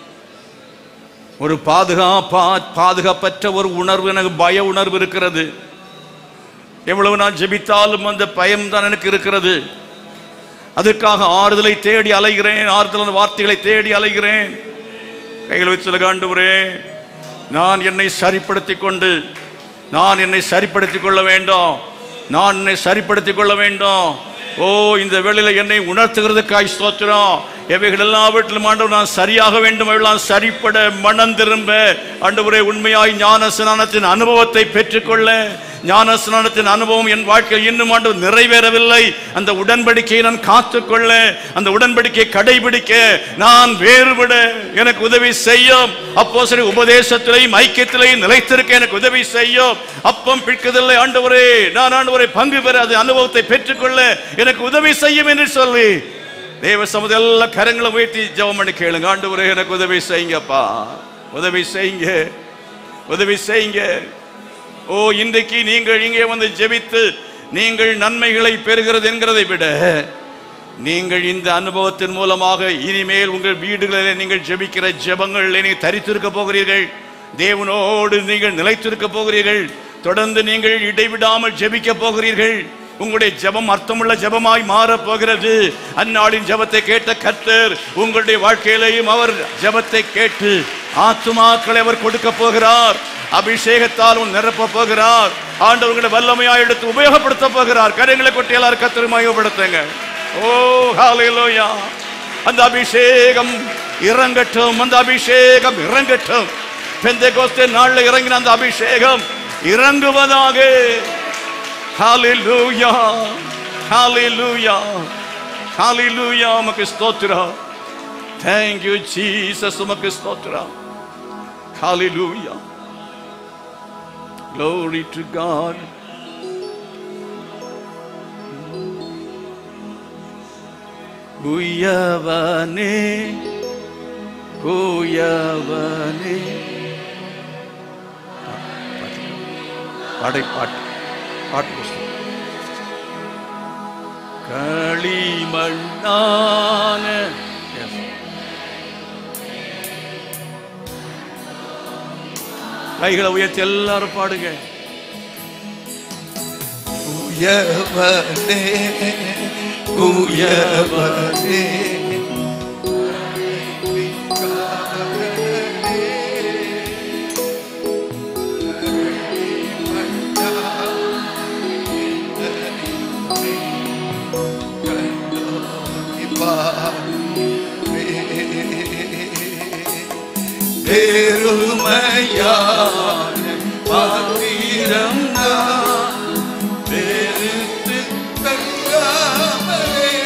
ஒரு பாதுகாப்பா பாதுகாப்பற்ற ஒரு உணர்வு எனக்கு பய உணர்வு இருக்கிறது எவ்வளவு நான் ஜெபித்தாலும் அந்த பயம் தான் எனக்கு இருக்கிறது அதற்காக ஆறுதலை தேடி அலைகிறேன் ஆறுதலான வார்த்தைகளை தேடி அலைகிறேன் கைகளை வச்சு காண்டுவரே நான் என்னை சரிப்படுத்திக் கொண்டு நான் என்னை சரிப்படுத்திக் கொள்ள வேண்டும் நான் என்னை சரிப்படுத்திக் கொள்ள வேண்டும் ஓ இந்த வேளையில என்னை உணர்த்துகிறதுக்காய் ஸ்தோத்திரம் எவைகள் எல்லாவற்றிலும் ஆண்டவர் நான் சரியாக வேண்டும் எல்லாம் சரிப்பட மனம் திரும்ப ஆண்டவரே உண்மையாய் ஞான ஸ்நானத்தின் அனுபவத்தை பெற்றுக்கொள்ள ஞான ஸ்நானத்தின் அனுபவம் என் வாழ்க்கையில் இன்னும் ஆண்டு நிறைவேறவில்லை அந்த உடன்படிக்கையை நான் காத்துக்கொள்ள அந்த உடன்படிக்கையை கடைபிடிக்க நான் வேறுபட எனக்கு உதவி செய்யும் அப்போ சரி உபதேசத்திலையும் ஐக்கியத்திலையும் நிலைத்திருக்க எனக்கு உதவி செய்யும் அப்பம் பிடிக்கதில்லை ஆண்டவரே நான் ஆண்டவரை பங்கு பெற அது அனுபவத்தை பெற்றுக்கொள்ள எனக்கு உதவி செய்யும் என்று சொல்லி தேவ சமுத எல்லா கரங்களை உயர்த்தி ஜெபம் பண்ணி கேளுங்க ஆண்டவரே எனக்கு உதவி செய்யுங்கப்பா உதவி செய்யுங்க உதவி செய்யுங்க ஓ இன்றைக்கு நீங்கள் இங்கே வந்து ஜெபித்து நீங்கள் நன்மைகளை பெறுகிறது என்கிறதை விட நீங்கள் இந்த அனுபவத்தின் மூலமாக இனிமேல் உங்கள் வீடுகளிலே நீங்கள் ஜெபிக்கிற ஜெபங்களிலே நீங்கள் தரித்திருக்க போகிறீர்கள் தேவனோடு நீங்கள் நிலைத்திருக்க போகிறீர்கள் தொடர்ந்து நீங்கள் இடைவிடாமல் ஜெபிக்க போகிறீர்கள் உங்களுடைய ஜெபம் அர்த்தமுள்ள ஜெபமாய் மாறப் போகிறது அந்நாளின் ஜெபத்தை கேட்ட கர்த்தர் உங்களுடைய வாழ்க்கையிலேயும் அவர் ஜெபத்தை கேட்டு ஆத்துமாக்களை அவர் கொடுக்க போகிறார் அபிஷேகத்தால் உன் நிரப்ப போகிறார் ஆண்டவர்களை வல்லமையாய் எடுத்து உபயோகப்படுத்த போகிறார் கரைகளை கொட்டி எல்லாரும் கத்திரமா உபயோகப்படுத்துங்க ஓ ஹalleluya அந்த அபிஷேகம் இறங்கட்டும் அந்த அபிஷேகம் இறங்கட்டும் பெந்தேகோஸ்தே நாள்ல இறங்கின அந்த அபிஷேகம் இறங்குவதாக ஹalleluya ஹalleluya ஹalleluya உமக்கு ஸ்தோத்திரம் thank you jesus உமக்கு ஸ்தோத்திரம் hallelujah glory to god குயவனே குயவனே பாடை பாட்டு பாட்டு புஸ்தகம் களிமண்ணான Yes. கைகளை உயர்த்தி எல்லாரும் பாடுங்க உயவனே உயவனே பெருமையான பாத்திரம் நான் வெறுத்து தள்ளாமலே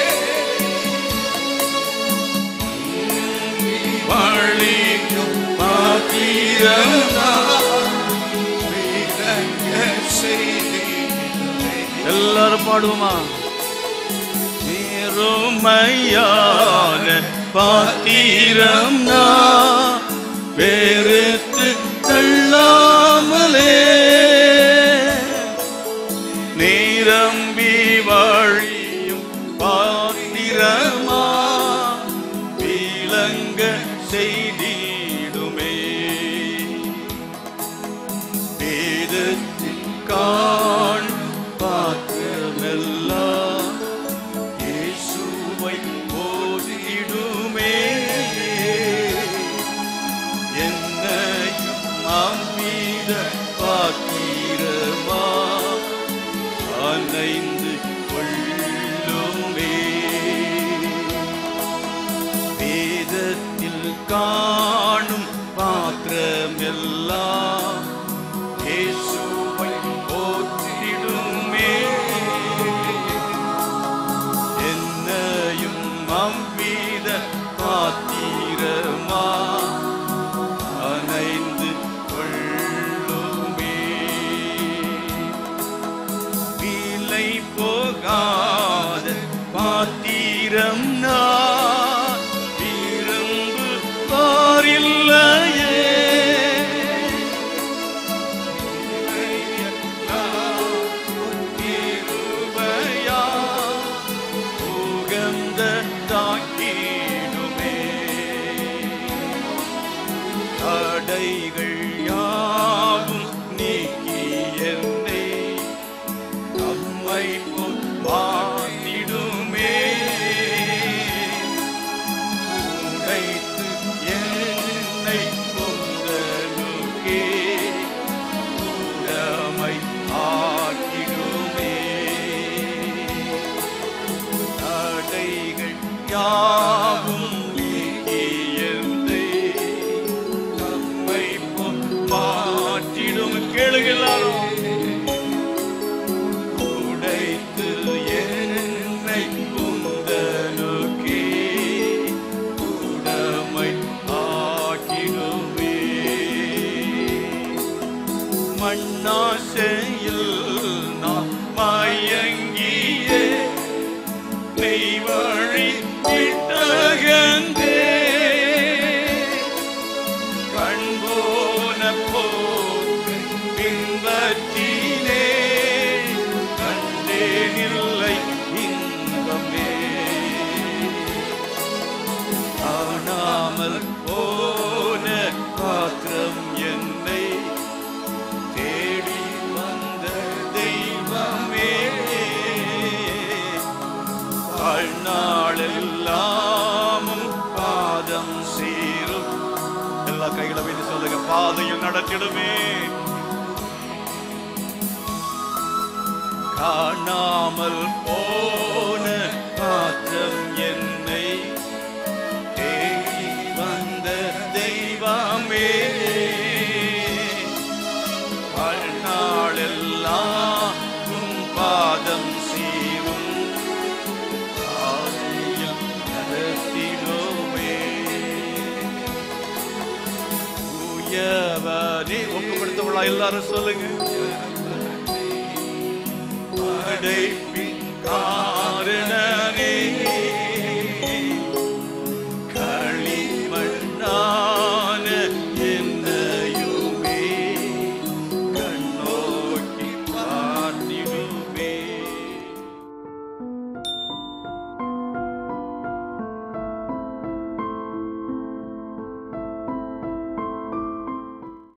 வாழிக்கும் பாத்திரம் நான் விளங்க செய்தீரே. எல்லாரும் பாடுவோமா பெருமையான பாத்திரம் நான் வெறுத்து தள்ளாமலே நிரம்பி வழியும் பாத்திரமா விளங்க செய்திடுமே வேதத்தில் காண் பாத்திரமெல்லாம் இயேசுவை போதிடுமே என்னையும் அம்மீத பாத்திரமா அனைந்து கொள்ள போகாத பாத்திரம் நான் விரும்பு பாரில்லையே கிருபையா உகந்த தாக்கிடுமே தடைகள் யாவும் நீக்கி என்னை நம்மை மாற்றிடுமே உடைத்து என்னை கொண்டலுக்கே உடமை ஆக்கிடுமே தடைகள் யாவும் நீக்கி என்னை நம்மை மாற்றிடும் கேளுகிறாரோ உடைத்து என்னை குந்தனுக்கே உடமை ஆக்கிடுமே மண்ணாசையில் நான் மயங்கியே மெய் வழி விட்டகந்தே கண்போன போக்கு பின்பற்றினே கண்டேனில்லை இன்பமே காணாமல் போன பாத்திரம் என்னை தேடி வந்த தெய்வமே வாழ்நாளெல்லாமும் பாதம் சீரும் எல்லா கைகளை வைத்து சொல்லுங்க பாதையில் நடத்திடுமே காணாமல் போன பாத்திரம் என்னை தேடி வந்த தெய்வமே வாழ்நாளெல்லாம் உன் பாதம் சீரும் ஆதியில் நடத்திடுமே உயவனே ஒப்பு கொடுத்தவளா எல்லாரும் சொல்லுங்க படைப்பின் கா